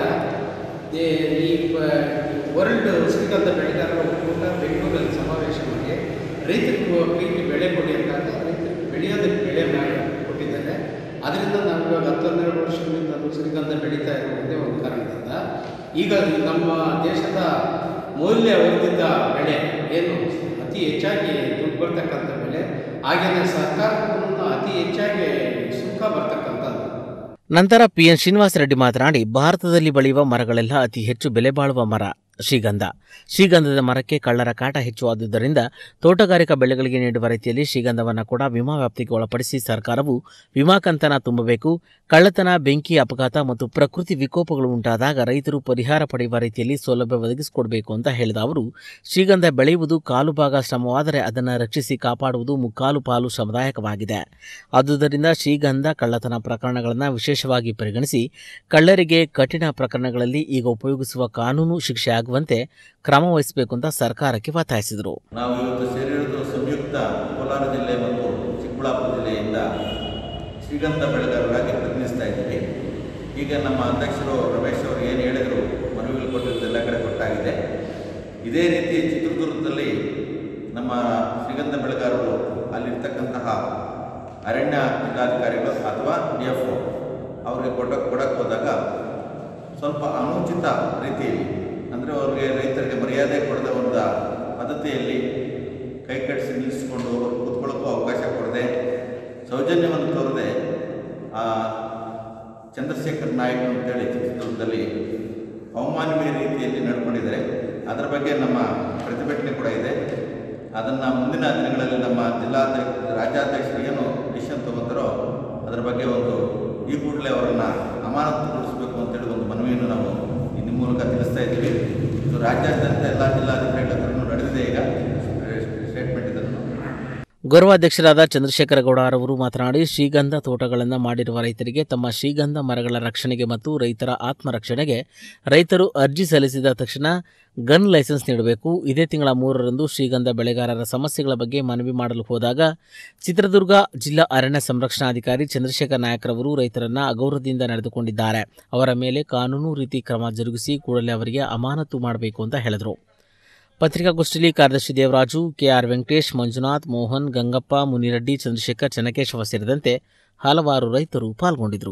ದೇ- ಈ ವರ್ಲ್ಡ್ ಶ್ರೀಗಂಧ ಬೆಳೆಗಾರರ ಒಕ್ಕೂಟ ಬೆಂಗಳೂರಲ್ಲಿ ಸಮಾವೇಶ ಮಾಡಿ ರೈತರಿಗೆ ಪ್ರೀತಿ ಬೆಳೆ ಕೊಡಿ ಅಂದಾಗ ರೈತರಿಗೆ ಬೆಳೆಯೋದಕ್ಕೆ ಬೆಳೆ ಮಾಡಿ ಕೊಟ್ಟಿದ್ದಾರೆ ಅದರಿಂದ ನಾವು ಇವಾಗ ಹತ್ತು ಹನ್ನೆರಡು ವರ್ಷಗಳಿಂದ ಅದು ಶ್ರೀಗಂಧ ಬೆಳೀತಾ ಇರೋದೇ ಒಂದು ಕಾರಣದಿಂದ ಈಗ ನಮ್ಮ ದೇಶದ ಮೌಲ್ಯವರ್ಧಿತ ಬೆಳೆ ಏನು ಅತಿ ಹೆಚ್ಚಾಗಿ ದುಡ್ಡು ಬರ್ತಕ್ಕಂಥ ಬೆಳೆ ಹಾಗೆಯೇ ಸರ್ಕಾರಕ್ಕೂ ಅತಿ ಹೆಚ್ಚಾಗಿ ಸುಂಕ ಬರ್ತಕ್ಕಂಥದ್ದು ನಂತರ ಪಿಎನ್ ಶ್ರೀನಿವಾಸ ರೆಡ್ಡಿ ಮಾತನಾಡಿ ಭಾರತದಲ್ಲಿ ಬೆಳೆಯುವ ಮರಗಳೆಲ್ಲ ಅತಿ ಹೆಚ್ಚು ಬೆಲೆ ಬಾಳುವ ಮರ ಶ್ರೀಗಂಧ ಶ್ರೀಗಂಧದ ಮರಕ್ಕೆ ಕಳ್ಳರ ಕಾಟ ಹೆಚ್ಚು ಆದುದರಿಂದ ತೋಟಗಾರಿಕಾ ಬೆಳೆಗಳಿಗೆ ನೀಡುವ ರೀತಿಯಲ್ಲಿ ಶ್ರೀಗಂಧವನ್ನು ಕೂಡ ವಿಮಾ ವ್ಯಾಪ್ತಿಗೆ ಒಳಪಡಿಸಿ ಸರ್ಕಾರವು ವಿಮಾ ಕಂತನ ತುಂಬಬೇಕು ಕಳ್ಳತನ ಬೆಂಕಿ ಅಪಘಾತ ಮತ್ತು ಪ್ರಕೃತಿ ವಿಕೋಪಗಳು ಉಂಟಾದಾಗ ರೈತರು ಪರಿಹಾರ ಪಡೆಯುವ ರೀತಿಯಲ್ಲಿ ಸೌಲಭ್ಯ ಒದಗಿಸಿಕೊಡಬೇಕು ಅಂತ ಹೇಳಿದ ಅವರು ಶ್ರೀಗಂಧ ಬೆಳೆಯುವುದು ಕಾಲು ಭಾಗ ಶ್ರಮವಾದರೆ ಅದನ್ನು ರಕ್ಷಿಸಿ ಕಾಪಾಡುವುದು ಮುಕ್ಕಾಲು ಪಾಲು ಶ್ರಮದಾಯಕವಾಗಿದೆ ಆದುದರಿಂದ ಶ್ರೀಗಂಧ ಕಳ್ಳತನ ಪ್ರಕರಣಗಳನ್ನು ವಿಶೇಷವಾಗಿ ಪರಿಗಣಿಸಿ ಕಳ್ಳರಿಗೆ ಕಠಿಣ ಪ್ರಕರಣಗಳಲ್ಲಿ ಈಗ ಉಪಯೋಗಿಸುವ ಕಾನೂನು ಶಿಕ್ಷೆ ಆಗುವಂತೆ ಕ್ರಮ ವಹಿಸಬೇಕು ಅಂತ ಸರ್ಕಾರಕ್ಕೆ ಒತ್ತಾಯಿಸಿದರು ನಾವು ಇವತ್ತು ಸೇರಿರುವುದು ಸಂಯುಕ್ತ ಕೋಲಾರ ಜಿಲ್ಲೆ ಮತ್ತು ಚಿಕ್ಕಬಳ್ಳಾಪುರ ಜಿಲ್ಲೆಯಿಂದ ಶ್ರೀಗಂಧ ಬೆಳೆಗಾರರಾಗಿ ಪ್ರತಿನಿಧಿಸ್ತಾ ಇದ್ದೀವಿ ಈಗ ನಮ್ಮ ಅಧ್ಯಕ್ಷರು ರಮೇಶ್ ಅವರು ಏನು ಹೇಳಿದರು ಮನವಿಗಳು ಕೊಟ್ಟಿದ್ದು ಎಲ್ಲ ಕಡೆ ಕೊಟ್ಟಾಗಿದೆ ಇದೇ ರೀತಿ ಚಿತ್ರದುರ್ಗದಲ್ಲಿ ನಮ್ಮ ಶ್ರೀಗಂಧ ಬೆಳೆಗಾರರು ಅಲ್ಲಿರ್ತಕ್ಕಂತಹ ಅರಣ್ಯ ಜಿಲ್ಲಾಧಿಕಾರಿಗಳು ಅಥವಾ ಡಿ ಎಫ್ ಒ ಅವ್ರಿಗೆ ಕೊಡ ಕೊಡಕ್ಕೆ ಹೋದಾಗ ಸ್ವಲ್ಪ ಅನುಚಿತ ರೀತಿಯಲ್ಲಿ ಅಂದರೆ ಅವ್ರಿಗೆ ರೈತರಿಗೆ ಮರ್ಯಾದೆ ಕೊಡದ ಒಂದು ಪದ್ಧತಿಯಲ್ಲಿ ಕೈ ಕಟ್ಟಿಸಿ ನಿಲ್ಲಿಸ್ಕೊಂಡು ಅವ್ರು ಕೂತ್ಕೊಳ್ಳೋಕ್ಕೂ ಅವಕಾಶ ಕೊಡದೆ ಸೌಜನ್ಯವನ್ನು ತೋರದೆ ಆ ಚಂದ್ರಶೇಖರ್ ನಾಯ್ಕ ಅಂತೇಳಿ ಚಿತ್ರದುರ್ಗದಲ್ಲಿ ಅವಮಾನವೀಯ ರೀತಿಯಲ್ಲಿ ನಡ್ಕೊಂಡಿದ್ದಾರೆ ಅದರ ಬಗ್ಗೆ ನಮ್ಮ ಪ್ರತಿಭಟನೆ ಕೂಡ ಇದೆ ಅದನ್ನು ಮುಂದಿನ ದಿನಗಳಲ್ಲಿ ನಮ್ಮ ಜಿಲ್ಲಾಧ್ಯಕ್ಷ ರಾಜ್ಯಾಧ್ಯಕ್ಷರು ಏನು ಡಿಸಿಷನ್ ತಗೋತಾರೋ ಅದರ ಬಗ್ಗೆ ಒಂದು ಈ ಕೂಡಲೇ ಅವರನ್ನು ಅಮಾನತುಗೊಳಿಸಬೇಕು ಅಂತೇಳಿ ಒಂದು ಮನವಿಯನ್ನು ನಾವು ನಿಮ್ಮ ಮೂಲಕ ತಿಳಿಸ್ತಾ ಇದ್ದೀವಿ ಇದು ರಾಜ್ಯಾದ್ಯಂತ ಎಲ್ಲ ಜಿಲ್ಲಾಧಿಕಾರಿಗಳ ಹತ್ರನೂ ನಡೆದಿದೆ ಈಗ ಸ್ಟೇಟ್ಮೆಂಟ್ ಇದನ್ನು ಗೌರವಾಧ್ಯಕ್ಷರಾದ ಚಂದ್ರಶೇಖರ ಗೌಡರವರು ಮಾತನಾಡಿ ಶ್ರೀಗಂಧ ತೋಟಗಳನ್ನು ಮಾಡಿರುವ ರೈತರಿಗೆ ತಮ್ಮ ಶ್ರೀಗಂಧ ಮರಗಳ ರಕ್ಷಣೆಗೆ ಮತ್ತು ರೈತರ ಆತ್ಮರಕ್ಷಣೆಗೆ ರೈತರು ಅರ್ಜಿ ಸಲ್ಲಿಸಿದ ತಕ್ಷಣ ಗನ್ ಲೈಸೆನ್ಸ್ ನೀಡಬೇಕು ಇದೇ ತಿಂಗಳ ಮೂರರಂದು ಶ್ರೀಗಂಧ ಬೆಳೆಗಾರರ ಸಮಸ್ಯೆಗಳ ಬಗ್ಗೆ ಮನವಿ ಮಾಡಲು ಹೋದಾಗ ಚಿತ್ರದುರ್ಗ ಜಿಲ್ಲಾ ಅರಣ್ಯ ಸಂರಕ್ಷಣಾಧಿಕಾರಿ ಚಂದ್ರಶೇಖರ್ ನಾಯಕರವರು ರೈತರನ್ನ ಅಗೌರವದಿಂದ ನಡೆದುಕೊಂಡಿದ್ದಾರೆ ಅವರ ಮೇಲೆ ಕಾನೂನು ರೀತಿ ಕ್ರಮ ಜರುಗಿಸಿ ಕೂಡಲೇ ಅವರಿಗೆ ಅಮಾನತು ಮಾಡಬೇಕು ಅಂತ ಹೇಳಿದರು ಪತ್ರಿಕಾಗೋಷ್ಠಿಯಲ್ಲಿ ಕಾರ್ಯದರ್ಶಿ ದೇವರಾಜು ಕೆಆರ್ ವೆಂಕಟೇಶ್ ಮಂಜುನಾಥ್ ಮೋಹನ್ ಗಂಗಪ್ಪ ಮುನಿರೆಡ್ಡಿ ಚಂದ್ರಶೇಖರ್ ಚನ್ನಕೇಶವ ಸೇರಿದಂತೆ ಹಲವಾರು ರೈತರು ಪಾಲ್ಗೊಂಡಿದ್ದರು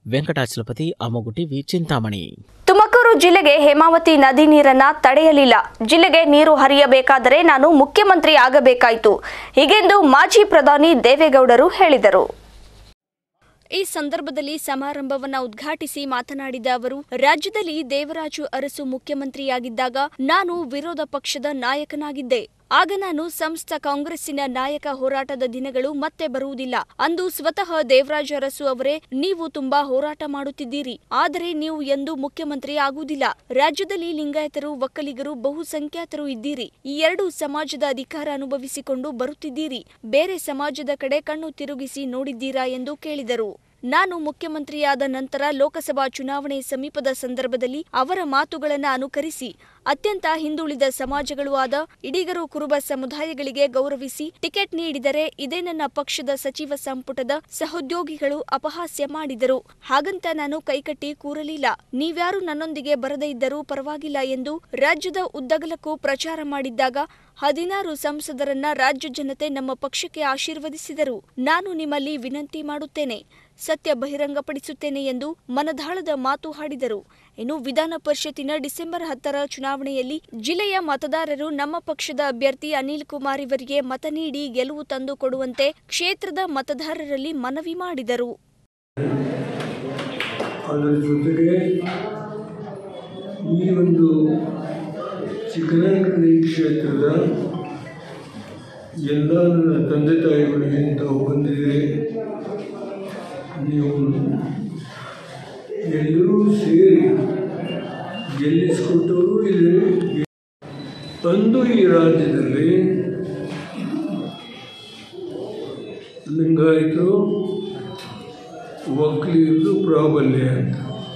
ವೆಂಕಟಾಚಲಪತಿ ಅಮೋಗು ಟಿವಿ ಚಿಂತಾಮಣಿ ತುಮಕೂರು ಜಿಲ್ಲೆಗೆ ಹೇಮಾವತಿ ನದಿ ನೀರನ್ನ ತಡೆಯಲಿಲ್ಲ ಜಿಲ್ಲೆಗೆ ನೀರು ಹರಿಯಬೇಕಾದರೆ ನಾನು ಮುಖ್ಯಮಂತ್ರಿ ಆಗಬೇಕಾಯಿತು ಹೀಗೆಂದು ಮಾಜಿ ಪ್ರಧಾನಿ ದೇವೇಗೌಡರು ಹೇಳಿದರು ಈ ಸಂದರ್ಭದಲ್ಲಿ ಸಮಾರಂಭವನ್ನ ಉದ್ಘಾಟಿಸಿ ಮಾತನಾಡಿದ ಅವರು ರಾಜ್ಯದಲ್ಲಿ ದೇವರಾಜು ಅರಸು ಮುಖ್ಯಮಂತ್ರಿಯಾಗಿದ್ದಾಗ ನಾನು ವಿರೋಧ ಪಕ್ಷದ ನಾಯಕನಾಗಿದ್ದೆ ಆಗ ನಾನು ಸಂಸ್ಥ ಕಾಂಗ್ರೆಸ್ಸಿನ ನಾಯಕ ಹೋರಾಟದ ದಿನಗಳು ಮತ್ತೆ ಬರುವುದಿಲ್ಲ ಅಂದು ಸ್ವತಃ ದೇವರಾಜ ಅರಸು ಅವರೇ ನೀವು ತುಂಬಾ ಹೋರಾಟ ಮಾಡುತ್ತಿದ್ದೀರಿ ಆದರೆ ನೀವು ಎಂದೂ ಮುಖ್ಯಮಂತ್ರಿ ಆಗುವುದಿಲ್ಲ ರಾಜ್ಯದಲ್ಲಿ ಲಿಂಗಾಯತರು ಒಕ್ಕಲಿಗರು ಬಹುಸಂಖ್ಯಾತರು ಇದ್ದೀರಿ ಈ ಎರಡು ಸಮಾಜದ ಅಧಿಕಾರ ಅನುಭವಿಸಿಕೊಂಡು ಬರುತ್ತಿದ್ದೀರಿ ಬೇರೆ ಸಮಾಜದ ಕಡೆ ಕಣ್ಣು ತಿರುಗಿಸಿ ನೋಡಿದ್ದೀರಾ ಎಂದು ಕೇಳಿದರು ನಾನು ಮುಖ್ಯಮಂತ್ರಿಯಾದ ನಂತರ ಲೋಕಸಭಾ ಚುನಾವಣೆ ಸಮೀಪದ ಸಂದರ್ಭದಲ್ಲಿ ಅವರ ಮಾತುಗಳನ್ನು ಅನುಕರಿಸಿ ಅತ್ಯಂತ ಹಿಂದುಳಿದ ಸಮಾಜಗಳು ಆದ ಇಡಿಗರು ಕುರುಬ ಸಮುದಾಯಗಳಿಗೆ ಗೌರವಿಸಿ ಟಿಕೆಟ್ ನೀಡಿದರೆ ಇದೇ ನನ್ನ ಪಕ್ಷದ ಸಚಿವ ಸಂಪುಟದ ಸಹೋದ್ಯೋಗಿಗಳು ಅಪಹಾಸ್ಯ ಮಾಡಿದರು ಹಾಗಂತ ನಾನು ಕೈಕಟ್ಟಿ ಕೂರಲಿಲ್ಲ ನೀವ್ಯಾರು ನನ್ನೊಂದಿಗೆ ಬರದೇ ಇದ್ದರೂ ಪರವಾಗಿಲ್ಲ ಎಂದು ರಾಜ್ಯದ ಉದ್ದಗಲಕ್ಕೂ ಪ್ರಚಾರ ಮಾಡಿದ್ದಾಗ ಹದಿನಾರು ಸಂಸದರನ್ನ ರಾಜ್ಯ ಜನತೆ ನಮ್ಮ ಪಕ್ಷಕ್ಕೆ ಆಶೀರ್ವದಿಸಿದರು ನಾನು ನಿಮ್ಮಲ್ಲಿ ವಿನಂತಿ ಮಾಡುತ್ತೇನೆ ಸತ್ಯ ಬಹಿರಂಗಪಡಿಸುತ್ತೇನೆ ಎಂದು ಮನದಾಳದ ಮಾತು ಹಾಡಿದರು ಇನ್ನು ವಿಧಾನ ಪರಿಷತ್ತಿನ ಡಿಸೆಂಬರ್ ಹತ್ತರ ಚುನಾವಣೆಯಲ್ಲಿ ಜಿಲ್ಲೆಯ ಮತದಾರರು ನಮ್ಮ ಪಕ್ಷದ ಅಭ್ಯರ್ಥಿ ಅನಿಲ್ ಕುಮಾರ್ ಇವರಿಗೆ ಮತ ನೀಡಿ ಗೆಲುವು ತಂದು ಕೊಡುವಂತೆ ಕ್ಷೇತ್ರದ ಮತದಾರರಲ್ಲಿ ಮನವಿ ಮಾಡಿದರು ಅದರ ಜೊತೆಗೆ ಈ ಒಂದು ಚಿಕ್ಕನಗರಿ ಕ್ಷೇತ್ರದ ಎಲ್ಲ ನನ್ನ ತಂದೆ ತಾಯಿಗಳಿಗೆ ತಾವು ಬಂದಿದ್ದೀರಿ ನೀವು ಎಲ್ಲರೂ ಸೇರಿ ಗೆಲ್ಲಿಸಿಕೊಟ್ಟವರು ಇದೆ ಅಂದು ಈ ರಾಜ್ಯದಲ್ಲಿ ಲಿಂಗಾಯತರು ಒಕ್ಕಲಿಗರದು ಪ್ರಾಬಲ್ಯ ಅಂತ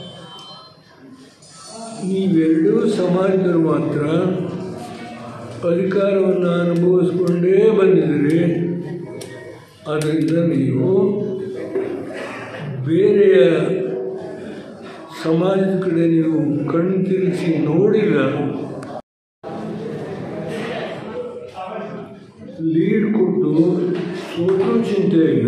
ನೀವೆರಡೂ ಸಮಾಜದವರು ಮಾತ್ರ ಅಧಿಕಾರವನ್ನು ಅನುಭವಿಸ್ಕೊಂಡೇ ಬಂದಿದ್ದೀರಿ ಅದರಿಂದ ನೀವು ಬೇರೆಯ ಸಮಾಜದ ಕಡೆ ನೀವು ಕಣ್ಣು ತಿರುಗಿಸಿ ನೋಡಿಲ್ಲ ಲೀಡ್ ಕೊಟ್ಟು ಸೋತು ಚಿಂತೆ ಇಲ್ಲ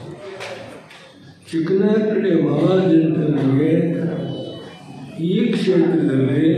ಚಿಕ್ಕನಾಗಡಿ ಮಹಾಜನತೆಗೆ ಈ ಕ್ಷೇತ್ರದಲ್ಲಿ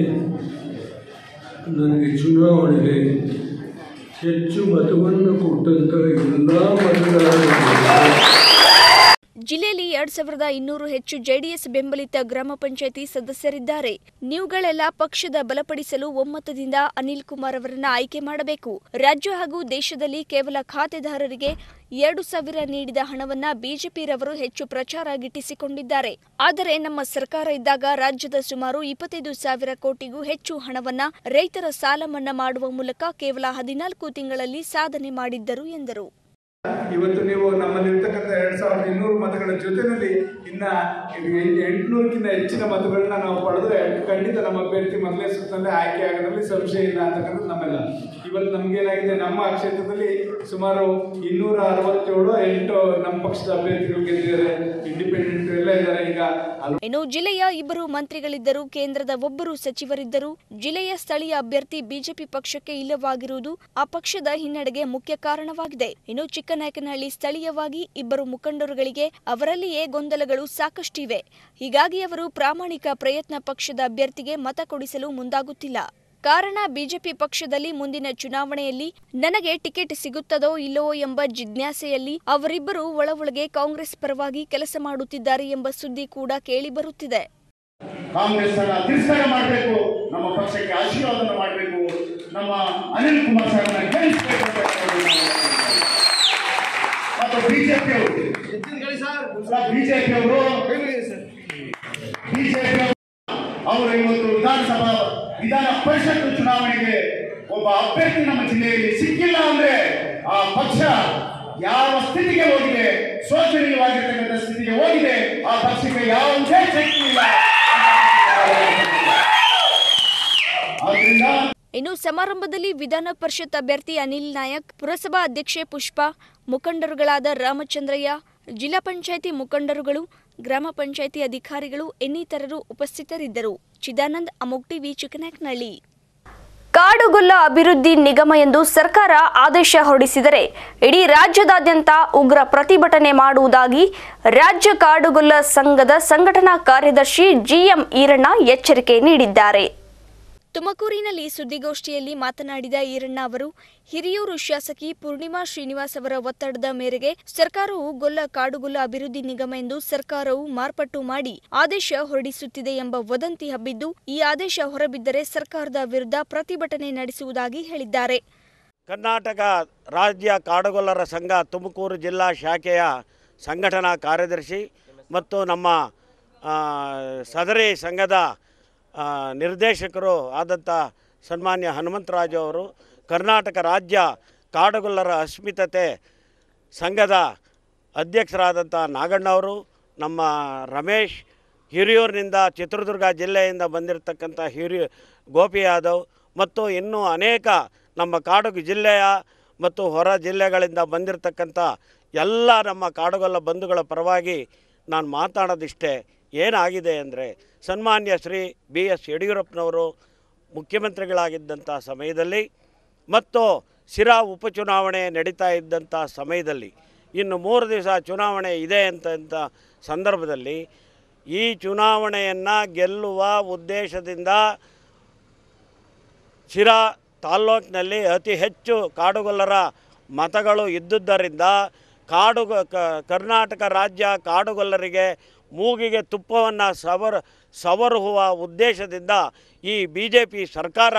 ನನಗೆ ಚುನಾವಣೆಗೆ ಹೆಚ್ಚು ಮತವನ್ನು ಕೊಟ್ಟಂಥ ಎಲ್ಲ ಮತದಾರರು ಜಿಲ್ಲೆಯಲ್ಲಿ ಎರಡ್ ಸಾವಿರದ ಇನ್ನೂರು ಹೆಚ್ಚು ಜೆಡಿಎಸ್ ಬೆಂಬಲಿತ ಗ್ರಾಮ ಪಂಚಾಯಿತಿ ಸದಸ್ಯರಿದ್ದಾರೆ ನೀವುಗಳೆಲ್ಲ ಪಕ್ಷದ ಬಲಪಡಿಸಲು ಒಮ್ಮತದಿಂದ ಅನಿಲ್ ಕುಮಾರ್ ಅವರನ್ನ ಆಯ್ಕೆ ಮಾಡಬೇಕು ರಾಜ್ಯ ಹಾಗೂ ದೇಶದಲ್ಲಿ ಕೇವಲ ಖಾತೆದಾರರಿಗೆ ಎರಡು ಸಾವಿರ ನೀಡಿದ ಹಣವನ್ನ ಬಿಜೆಪಿರವರು ಹೆಚ್ಚು ಪ್ರಚಾರ ಗಿಟ್ಟಿಸಿಕೊಂಡಿದ್ದಾರೆ ಆದರೆ ನಮ್ಮ ಸರ್ಕಾರ ಇದ್ದಾಗ ರಾಜ್ಯದ ಸುಮಾರು ಇಪ್ಪತ್ತೈದು ಸಾವಿರ ಕೋಟಿಗೂ ಹೆಚ್ಚು ಹಣವನ್ನ ರೈತರ ಸಾಲ ಮನ್ನಾ ಮಾಡುವ ಮೂಲಕ ಕೇವಲ ಹದಿನಾಲ್ಕು ತಿಂಗಳಲ್ಲಿ ಸಾಧನೆ ಮಾಡಿದ್ದರು ಎಂದರು ಇವತ್ತು ನೀವು ನಮ್ಮಲ್ಲಿರ್ತಕ್ಕಂಥ ಎರಡ್ ಸಾವಿರದ ಇನ್ನೂರು ಮತಗಳ ಜೊತೆಯಲ್ಲಿ ಇನ್ನ ಎಂಟುನೂರಕ್ಕಿಂತ ಹೆಚ್ಚಿನ ಮತಗಳನ್ನ ನಾವು ಪಡೆದ್ರೆ ಖಂಡಿತ ನಮ್ಮ ಅಭ್ಯರ್ಥಿ ಮೊದಲೇ ಸುತ್ತಿನಲ್ಲಿ ಆಯ್ಕೆ ಆಗೋದ್ರಲ್ಲಿ ಸಂಶಯ ಇಲ್ಲ ಅಂತಕ್ಕಂಥದ್ದು ನಮ್ಮೆಲ್ಲ ಇವತ್ತು ನಮ್ಗೇನಾಗಿದೆ ನಮ್ಮ ಕ್ಷೇತ್ರದಲ್ಲಿ ಸುಮಾರು ಇನ್ನೂರ ಅರವತ್ತೇಳು ಎಂಟು ನಮ್ಮ ಪಕ್ಷದ ಅಭ್ಯರ್ಥಿಗಳು ಗೆದ್ದಿದ್ದಾರೆ ಇಂಡಿಪೆಂಡೆಂಟ್ ಎಲ್ಲ ಇದ್ದಾರೆ ಈಗ ಹಲವು ಇನ್ನು ಜಿಲ್ಲೆಯ ಇಬ್ಬರು ಮಂತ್ರಿಗಳಿದ್ದರು ಕೇಂದ್ರದ ಒಬ್ಬರು ಸಚಿವರಿದ್ದರು ಜಿಲ್ಲೆಯ ಸ್ಥಳೀಯ ಅಭ್ಯರ್ಥಿ ಬಿಜೆಪಿ ಪಕ್ಷಕ್ಕೆ ಇಲ್ಲವಾಗಿರುವುದು ಆ ಪಕ್ಷದ ಹಿನ್ನಡೆಗೆ ಮುಖ್ಯ ಕಾರಣವಾಗಿದೆ ಇನ್ನು ಚಿಕ್ಕನಾಯಕನಹಳ್ಳಿ ಸ್ಥಳೀಯವಾಗಿ ಇಬ್ಬರು ಮುಖಂಡರುಗಳಿಗೆ ಅವರಲ್ಲಿಯೇ ಗೊಂದಲಗಳು ಸಾಕಷ್ಟಿವೆ ಹೀಗಾಗಿ ಅವರು ಪ್ರಾಮಾಣಿಕ ಪ್ರಯತ್ನ ಪಕ್ಷದ ಅಭ್ಯರ್ಥಿಗೆ ಮತ ಕೊಡಿಸಲು ಮುಂದಾಗುತ್ತಿಲ್ಲ ಕಾರಣ ಬಿಜೆಪಿ ಪಕ್ಷದಲ್ಲಿ ಮುಂದಿನ ಚುನಾವಣೆಯಲ್ಲಿ ನನಗೆ ಟಿಕೆಟ್ ಸಿಗುತ್ತದೋ ಇಲ್ಲವೋ ಎಂಬ ಜಿಜ್ಞಾಸೆಯಲ್ಲಿ ಅವರಿಬ್ಬರು ಒಳಗೊಳಗೆ ಕಾಂಗ್ರೆಸ್ ಪರವಾಗಿ ಕೆಲಸ ಮಾಡುತ್ತಿದ್ದಾರೆ ಎಂಬ ಸುದ್ದಿ ಕೂಡ ಕೇಳಿಬರುತ್ತಿದೆ ಕಾಂಗ್ರೆಸ್ ಅನ್ನ ತಿರಸ್ಕಾರ ಮಾಡಬೇಕು ನಮ್ಮ ಪಕ್ಷಕ್ಕೆ ಆಶೀರ್ವಾದನ ಮಾಡಬೇಕು ನಮ್ಮ ಅನಿಲ್ ಕುಮಾರ್ ಸಾರ್ನ ಗೆಲ್ಲಿಸಬೇಕು ಅಂತ ಹೇಳಿ ನಾವು ಮತ್ತು ಬಿಜೆಪಿ ಅವರು ಬಿಜೆಪಿ ಅವರು ಬಿಜೆಪಿ ಅವರು ಇವತ್ತು ವಿಧಾನಸಭಾ ವಿಧಾನ ಪರಿಷತ್ ಚುನಾವಣೆಗೆ ಒಬ್ಬ ಅಭ್ಯರ್ಥಿ ನಮ್ಮ ಜಿಲ್ಲೆಯಲ್ಲಿ ಸಿಕ್ಕಿಲ್ಲ ಅಂದ್ರೆ ಆ ಪಕ್ಷ ಯಾವ ಸ್ಥಿತಿಗೆ ಹೋಗಿದೆ ಶೋಚನೀಯವಾಗಿರ್ತಕ್ಕಂಥ ಸ್ಥಿತಿಗೆ ಹೋಗಿದೆ ಆ ಪಕ್ಷಕ್ಕೆ ಯಾವುದೇ ಶಕ್ತಿ ಇಲ್ಲ ಆದ್ರಿಂದ ಇನ್ನು ಸಮಾರಂಭದಲ್ಲಿ ವಿಧಾನ ಪರಿಷತ್ ಅಭ್ಯರ್ಥಿ ಅನಿಲ್ ನಾಯಕ್ ಪುರಸಭಾ ಅಧ್ಯಕ್ಷೆ ಪುಷ್ಪಾ ಮುಖಂಡರುಗಳಾದ ರಾಮಚಂದ್ರಯ್ಯ ಜಿಲ್ಲಾ ಪಂಚಾಯಿತಿ ಮುಖಂಡರುಗಳು ಗ್ರಾಮ ಪಂಚಾಯಿತಿ ಅಧಿಕಾರಿಗಳು ಇನ್ನಿತರರು ಉಪಸ್ಥಿತರಿದ್ದರು ಚಿದಾನಂದ್ ಅಮೋಕ್ ಟಿವಿ ಚಿಕ್ಕನಾಕ್ನಳ್ಳಿ ಕಾಡುಗೊಲ್ಲ ಅಭಿವೃದ್ಧಿ ನಿಗಮ ಎಂದು ಸರ್ಕಾರ ಆದೇಶ ಹೊರಡಿಸಿದರೆ ಇಡೀ ರಾಜ್ಯದಾದ್ಯಂತ ಉಗ್ರ ಪ್ರತಿಭಟನೆ ಮಾಡುವುದಾಗಿ ರಾಜ್ಯ ಕಾಡುಗೊಲ್ಲ ಸಂಘದ ಸಂಘಟನಾ ಕಾರ್ಯದರ್ಶಿ ಜಿಎಂ ಈರಣ್ಣ ಎಚ್ಚರಿಕೆ ನೀಡಿದ್ದಾರೆ ತುಮಕೂರಿನಲ್ಲಿ ಸುದ್ದಿಗೋಷ್ಠಿಯಲ್ಲಿ ಮಾತನಾಡಿದ ಈರಣ್ಣ ಅವರು ಹಿರಿಯೂರು ಶಾಸಕಿ ಪೂರ್ಣಿಮಾ ಶ್ರೀನಿವಾಸ್ ಅವರ ಒತ್ತಡದ ಮೇರೆಗೆ ಸರ್ಕಾರವು ಗೊಲ್ಲ ಕಾಡುಗೊಲ್ಲ ಅಭಿವೃದ್ಧಿ ನಿಗಮ ಎಂದು ಸರ್ಕಾರವು ಮಾರ್ಪಟ್ಟು ಮಾಡಿ ಆದೇಶ ಹೊರಡಿಸುತ್ತಿದೆ ಎಂಬ ವದಂತಿ ಹಬ್ಬಿದ್ದು ಈ ಆದೇಶ ಹೊರಬಿದ್ದರೆ ಸರ್ಕಾರದ ವಿರುದ್ಧ ಪ್ರತಿಭಟನೆ ನಡೆಸುವುದಾಗಿ ಹೇಳಿದ್ದಾರೆ ಕರ್ನಾಟಕ ರಾಜ್ಯ ಕಾಡುಗೊಲ್ಲರ ಸಂಘ ತುಮಕೂರು ಜಿಲ್ಲಾ ಶಾಖೆಯ ಸಂಘಟನಾ ಕಾರ್ಯದರ್ಶಿ ಮತ್ತು ನಮ್ಮ ಆ, ಸದರಿ ಸಂಘದ ಆ, ನಿರ್ದೇಶಕರು ಆದಂಥ ಸನ್ಮಾನ್ಯ ಹನುಮಂತರಾಜು ಅವರು ಕರ್ನಾಟಕ ರಾಜ್ಯ ಕಾಡುಗೊಲ್ಲರ ಅಸ್ಮಿತತೆ ಸಂಘದ ಅಧ್ಯಕ್ಷರಾದಂಥ ನಾಗಣ್ಣವರು ನಮ್ಮ ರಮೇಶ್ ಹಿರಿಯೂರಿನಿಂದ ಚಿತ್ರದುರ್ಗ ಜಿಲ್ಲೆಯಿಂದ ಬಂದಿರತಕ್ಕಂಥ ಹಿರಿಯ ಗೋಪಿ ಯಾದವ್ ಮತ್ತು ಇನ್ನೂ ಅನೇಕ ನಮ್ಮ ಕಾಡುಗು ಜಿಲ್ಲೆಯ ಮತ್ತು ಹೊರ ಜಿಲ್ಲೆಗಳಿಂದ ಬಂದಿರತಕ್ಕಂಥ ಎಲ್ಲ ನಮ್ಮ ಕಾಡುಗೊಲ್ಲ ಬಂಧುಗಳ ಪರವಾಗಿ ನಾನು ಮಾತಾಡೋದಿಷ್ಟೇ ಏನಾಗಿದೆ ಅಂದರೆ ಸನ್ಮಾನ್ಯ ಶ್ರೀ ಬಿ ಎಸ್ ಯಡಿಯೂರಪ್ಪನವರು ಮುಖ್ಯಮಂತ್ರಿಗಳಾಗಿದ್ದಂಥ ಸಮಯದಲ್ಲಿ ಮತ್ತು ಸಿರಾ ಉಪಚುನಾವಣೆ ನಡೀತಾ ಇದ್ದಂಥ ಸಮಯದಲ್ಲಿ ಇನ್ನು ಮೂರು ದಿವಸ ಚುನಾವಣೆ ಇದೆ ಅಂತ ಸಂದರ್ಭದಲ್ಲಿ ಈ ಚುನಾವಣೆಯನ್ನು ಗೆಲ್ಲುವ ಉದ್ದೇಶದಿಂದ ಶಿರಾ ತಾಲ್ಲೂಕಿನಲ್ಲಿ ಅತಿ ಹೆಚ್ಚು ಕಾಡುಗೊಲ್ಲರ ಮತಗಳು ಇದ್ದುದರಿಂದ ಕಾಡು ಕ- ಕರ್ನಾಟಕ ರಾಜ್ಯ ಕಾಡುಗೊಲ್ಲರಿಗೆ ಮೂಗಿಗೆ ತುಪ್ಪವನ್ನು ಸವರ ಸವರುಹುವ ಉದ್ದೇಶದಿಂದ ಈ ಬಿ ಜೆ ಪಿ ಸರ್ಕಾರ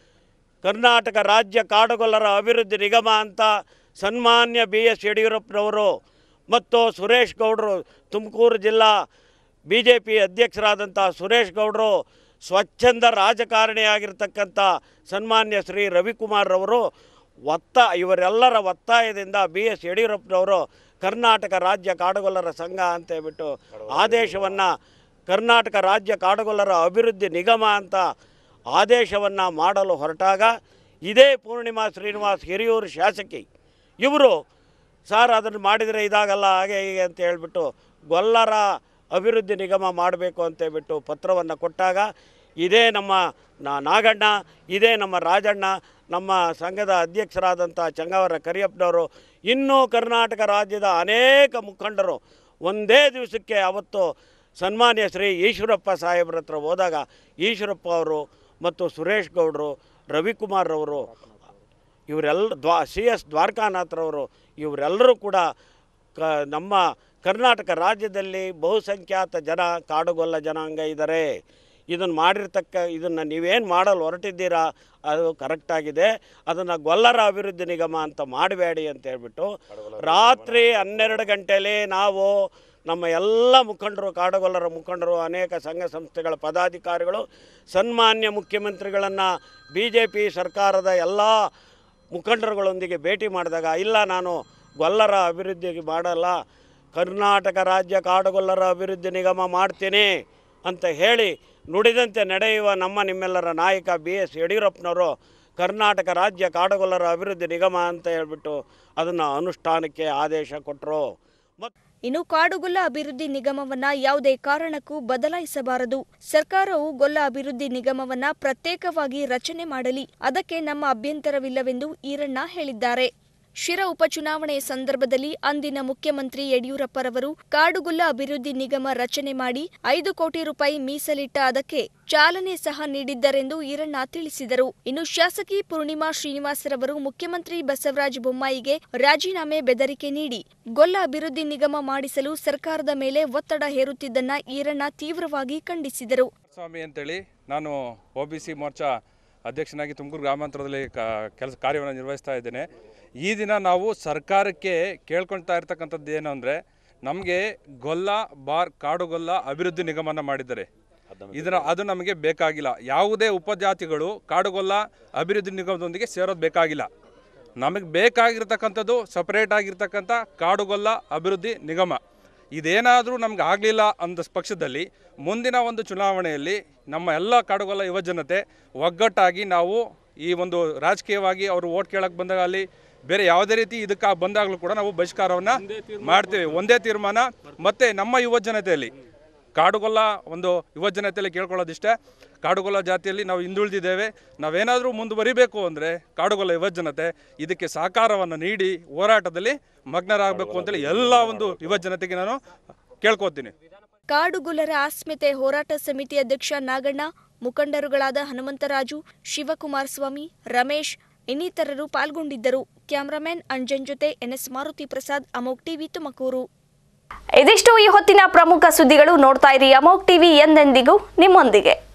ಕರ್ನಾಟಕ ರಾಜ್ಯ ಕಾಡುಗೊಲ್ಲರ ಅಭಿವೃದ್ಧಿ ನಿಗಮ ಅಂತ ಸನ್ಮಾನ್ಯ ಬಿ ಎಸ್ ಯಡಿಯೂರಪ್ಪನವರು ಮತ್ತು ಸುರೇಶ್ ಗೌಡರು ತುಮಕೂರು ಜಿಲ್ಲಾ ಬಿ ಜೆ ಪಿ ಅಧ್ಯಕ್ಷರಾದಂಥ ಸುರೇಶ್ ಗೌಡರು ಸ್ವಚ್ಛಂದ ರಾಜಕಾರಣಿಯಾಗಿರ್ತಕ್ಕಂಥ ಸನ್ಮಾನ್ಯ ಶ್ರೀ ರವಿಕುಮಾರ್ ಅವರು ಒತ್ತ ಇವರೆಲ್ಲರ ಒತ್ತಾಯದಿಂದ ಬಿ ಎಸ್ ಯಡಿಯೂರಪ್ಪನವರು ಕರ್ನಾಟಕ ರಾಜ್ಯ ಕಾಡುಗೊಲ್ಲರ ಸಂಘ ಅಂತ ಹೇಳ್ಬಿಟ್ಟು ಆದೇಶವನ್ನು ಕರ್ನಾಟಕ ರಾಜ್ಯ ಕಾಡುಗೊಲ್ಲರ ಅಭಿವೃದ್ಧಿ ನಿಗಮ ಅಂತ ಆದೇಶವನ್ನು ಮಾಡಲು ಹೊರಟಾಗ ಇದೇ ಪೂರ್ಣಿಮಾ ಶ್ರೀನಿವಾಸ್ ಹಿರಿಯೂರು ಶಾಸಕಿ ಇವರು ಸರ್ ಅದನ್ನು ಮಾಡಿದರೆ ಇದಾಗಲ್ಲ ಹಾಗೆ ಹೀಗೆ ಅಂತ ಹೇಳ್ಬಿಟ್ಟು ಗೊಲ್ಲರ ಅಭಿವೃದ್ಧಿ ನಿಗಮ ಮಾಡಬೇಕು ಅಂತೇಳ್ಬಿಟ್ಟು ಪತ್ರವನ್ನು ಕೊಟ್ಟಾಗ ಇದೇ ನಮ್ಮ ನಾ- ನಾಗಣ್ಣ ಇದೇ ನಮ್ಮ ರಾಜಣ್ಣ ನಮ್ಮ ಸಂಘದ ಅಧ್ಯಕ್ಷರಾದಂಥ ಚಂಗಾವರ ಕರಿಯಪ್ಪನವರು ಇನ್ನೂ ಕರ್ನಾಟಕ ರಾಜ್ಯದ ಅನೇಕ ಮುಖಂಡರು ಒಂದೇ ದಿವಸಕ್ಕೆ ಅವತ್ತು ಸನ್ಮಾನ್ಯ ಶ್ರೀ ಈಶ್ವರಪ್ಪ ಸಾಹೇಬ್ರ ಹತ್ರ ಹೋದಾಗ ಈಶ್ವರಪ್ಪ ಅವರು ಮತ್ತು ಸುರೇಶ್ ಗೌಡರು ರವಿಕುಮಾರ್ ಅವರು ಇವರೆಲ್ಲ ದ್ವಾ ಸಿ ಎಸ್ ದ್ವಾರಕಾನಾಥ್ರವರು ಇವರೆಲ್ಲರೂ ಕೂಡ ಕ ನಮ್ಮ ಕರ್ನಾಟಕ ರಾಜ್ಯದಲ್ಲಿ ಬಹುಸಂಖ್ಯಾತ ಜನ ಕಾಡುಗೊಲ್ಲ ಜನಾಂಗ ಇದ್ದಾರೆ ಇದನ್ನು ಮಾಡಿರ್ತಕ್ಕ ಇದನ್ನು ನೀವೇನು ಮಾಡಲು ಹೊರಟಿದ್ದೀರಾ ಅದು ಕರೆಕ್ಟಾಗಿದೆ ಅದನ್ನು ಗೊಲ್ಲರ ಅಭಿವೃದ್ಧಿ ನಿಗಮ ಅಂತ ಮಾಡಬೇಡಿ ಅಂತ ಹೇಳ್ಬಿಟ್ಟು ರಾತ್ರಿ ಹನ್ನೆರಡು ಗಂಟೆಯಲ್ಲಿ ನಾವು ನಮ್ಮ ಎಲ್ಲ ಮುಖಂಡರು ಕಾಡುಗೊಲ್ಲರ ಮುಖಂಡರು ಅನೇಕ ಸಂಘ ಸಂಸ್ಥೆಗಳ ಪದಾಧಿಕಾರಿಗಳು ಸನ್ಮಾನ್ಯ ಮುಖ್ಯಮಂತ್ರಿಗಳನ್ನು ಬಿ ಜೆ ಪಿ ಸರ್ಕಾರದ ಎಲ್ಲ ಮುಖಂಡರುಗಳೊಂದಿಗೆ ಭೇಟಿ ಮಾಡಿದಾಗ ಇಲ್ಲ ನಾನು ಗೊಲ್ಲರ ಅಭಿವೃದ್ಧಿಗೆ ಮಾಡಲ್ಲ ಕರ್ನಾಟಕ ರಾಜ್ಯ ಕಾಡುಗೊಲ್ಲರ ಅಭಿವೃದ್ಧಿ ನಿಗಮ ಮಾಡ್ತೀನಿ ಅಂತ ಹೇಳಿ ನುಡಿದಂತೆ ನಡೆಯುವ ನಮ್ಮ ನಿಮ್ಮೆಲ್ಲರ ನಾಯಕ ಬಿ ಎಸ್ ಯಡಿಯೂರಪ್ಪನವರು ಕರ್ನಾಟಕ ರಾಜ್ಯ ಕಾಡುಗೊಲ್ಲರ ಅಭಿವೃದ್ಧಿ ನಿಗಮ ಅಂತ ಹೇಳ್ಬಿಟ್ಟು ಅದನ್ನು ಅನುಷ್ಠಾನಕ್ಕೆ ಆದೇಶ ಕೊಟ್ಟರು ಮತ್ತು ಇನ್ನು ಕಾಡುಗೊಲ್ಲ ಅಭಿವೃದ್ಧಿ ನಿಗಮವನ್ನ ಯಾವುದೇ ಕಾರಣಕ್ಕೂ ಬದಲಾಯಿಸಬಾರದು ಸರ್ಕಾರವು ಗೊಲ್ಲ ಅಭಿವೃದ್ಧಿ ನಿಗಮವನ್ನ ಪ್ರತ್ಯೇಕವಾಗಿ ರಚನೆ ಮಾಡಲಿ ಅದಕ್ಕೆ ನಮ್ಮ ಅಭ್ಯಂತರವಿಲ್ಲವೆಂದು ಈರಣ್ಣ ಹೇಳಿದ್ದಾರೆ ಶಿರಾ ಉಪಚುನಾವಣೆಯ ಸಂದರ್ಭದಲ್ಲಿ ಅಂದಿನ ಮುಖ್ಯಮಂತ್ರಿ ಯಡಿಯೂರಪ್ಪರವರು ಕಾಡುಗೊಲ್ಲ ಅಭಿವೃದ್ಧಿ ನಿಗಮ ರಚನೆ ಮಾಡಿ ಐದು ಕೋಟಿ ರೂಪಾಯಿ ಮೀಸಲಿಟ್ಟ ಅದಕ್ಕೆ ಚಾಲನೆ ಸಹ ನೀಡಿದ್ದರೆಂದು ಈರಣ್ಣ ತಿಳಿಸಿದರು ಇನ್ನು ಶಾಸಕಿ ಪೂರ್ಣಿಮಾ ಶ್ರೀನಿವಾಸರವರು ಮುಖ್ಯಮಂತ್ರಿ ಬಸವರಾಜ ಬೊಮ್ಮಾಯಿಗೆ ರಾಜೀನಾಮೆ ಬೆದರಿಕೆ ನೀಡಿ ಗೊಲ್ಲ ಅಭಿವೃದ್ಧಿ ನಿಗಮ ಮಾಡಿಸಲು ಸರ್ಕಾರದ ಮೇಲೆ ಒತ್ತಡ ಹೇರುತ್ತಿದ್ದನ್ನ ಈರಣ್ಣ ತೀವ್ರವಾಗಿ ಖಂಡಿಸಿದರು ಸ್ವಾಮಿ ಅಂತೇಳಿ ನಾನು ಒ ಬಿ ಸಿ ಮೋರ್ಚಾ ಅಧ್ಯಕ್ಷನಾಗಿ ತುಮಕೂರು ಗ್ರಾಮಾಂತರದಲ್ಲಿ ಕೆಲಸ ಕಾರ್ಯವನ್ನು ನಿರ್ವಹಿಸ್ತಾ ಇದ್ದೇನೆ ಈ ದಿನ ನಾವು ಸರ್ಕಾರಕ್ಕೆ ಕೇಳ್ಕೊಳ್ತಾ ಇರ್ತಕ್ಕಂಥದ್ದು ಏನು ಅಂದರೆ ನಮಗೆ ಗೊಲ್ಲ ಬಾರ್ ಕಾಡುಗೊಲ್ಲ ಅಭಿವೃದ್ಧಿ ನಿಗಮನ ಮಾಡಿದ್ದಾರೆ ಇದರ ಅದು ನಮಗೆ ಬೇಕಾಗಿಲ್ಲ ಯಾವುದೇ ಉಪಜಾತಿಗಳು ಕಾಡುಗೊಲ್ಲ ಅಭಿವೃದ್ಧಿ ನಿಗಮದೊಂದಿಗೆ ಸೇರೋದು ಬೇಕಾಗಿಲ್ಲ ನಮಗೆ ಬೇಕಾಗಿರ್ತಕ್ಕಂಥದ್ದು ಸಪರೇಟ್ ಆಗಿರ್ತಕ್ಕಂಥ ಕಾಡುಗೊಲ್ಲ ಅಭಿವೃದ್ಧಿ ನಿಗಮ ಇದೇನಾದರೂ ನಮ್ಗೆ ಆಗಲಿಲ್ಲ ಅಂದ ಪಕ್ಷದಲ್ಲಿ ಮುಂದಿನ ಒಂದು ಚುನಾವಣೆಯಲ್ಲಿ ನಮ್ಮ ಎಲ್ಲ ಕಾಡುಗೊಲ್ಲ ಯುವಜನತೆ ಒಗ್ಗಟ್ಟಾಗಿ ನಾವು ಈ ಒಂದು ರಾಜಕೀಯವಾಗಿ ಅವರು ಓಟ್ ಕೇಳಕ್ಕೆ ಬಂದಾಗಲಿ ಬೇರೆ ಯಾವುದೇ ರೀತಿ ಇದಕ್ಕೆ ಬಂದಾಗಲೂ ಕೂಡ ನಾವು ಬಹಿಷ್ಕಾರವನ್ನು ಮಾಡ್ತೇವೆ ಒಂದೇ ತೀರ್ಮಾನ ಮತ್ತು ನಮ್ಮ ಯುವ ಜನತೆಯಲ್ಲಿ ಕಾಡುಗೊಲ್ಲ ಒಂದು ಯುವ ಜನತೆಯಲ್ಲಿ ಕೇಳ್ಕೊಳ್ಳೋದಿಷ್ಟೇ ಕಾಡುಗೊಲ್ಲ ಜಾತಿಯಲ್ಲಿ ನಾವು ಹಿಂದುಳಿದಿದ್ದೇವೆ ನಾವೇನಾದರೂ ಮುಂದುವರಿಬೇಕು ಅಂದರೆ ಕಾಡುಗೊಲ್ಲ ಯುವ ಜನತೆ ಇದಕ್ಕೆ ಸಹಕಾರವನ್ನು ನೀಡಿ ಹೋರಾಟದಲ್ಲಿ ಮಗ್ನರಾಗಬೇಕು ಅಂತೇಳಿ ಎಲ್ಲ ಒಂದು ಯುವ ಜನತೆಗೆ ನಾನು ಕೇಳ್ಕೊತೀನಿ ಕಾಡುಗೊಲ್ಲರ ಅಸ್ಮಿತೆ ಹೋರಾಟ ಸಮಿತಿ ಅಧ್ಯಕ್ಷ ನಾಗಣ್ಣ ಮುಖಂಡರುಗಳಾದ ಹನುಮಂತರಾಜು ಶಿವಕುಮಾರ್ ಸ್ವಾಮಿ ರಮೇಶ್ ಇನ್ನಿತರರು ಪಾಲ್ಗೊಂಡಿದ್ದರು ಕ್ಯಾಮರಾಮನ್ ಅಂಜನ್ ಜೊತೆ ಎನ್ಎಸ್ ಮಾರುತಿ ಪ್ರಸಾದ್ ಅಮೋಕ್ ಟಿವಿ ತುಮಕೂರು ಇದಿಷ್ಟು ಈ ಹೊತ್ತಿನ ಪ್ರಮುಖ ಸುದ್ದಿಗಳು ನೋಡ್ತಾ ಇರಿ ಅಮೋಕ್ ಟಿವಿ ಎಂದೆಂದಿಗೂ ನಿಮ್ಮೊಂದಿಗೆ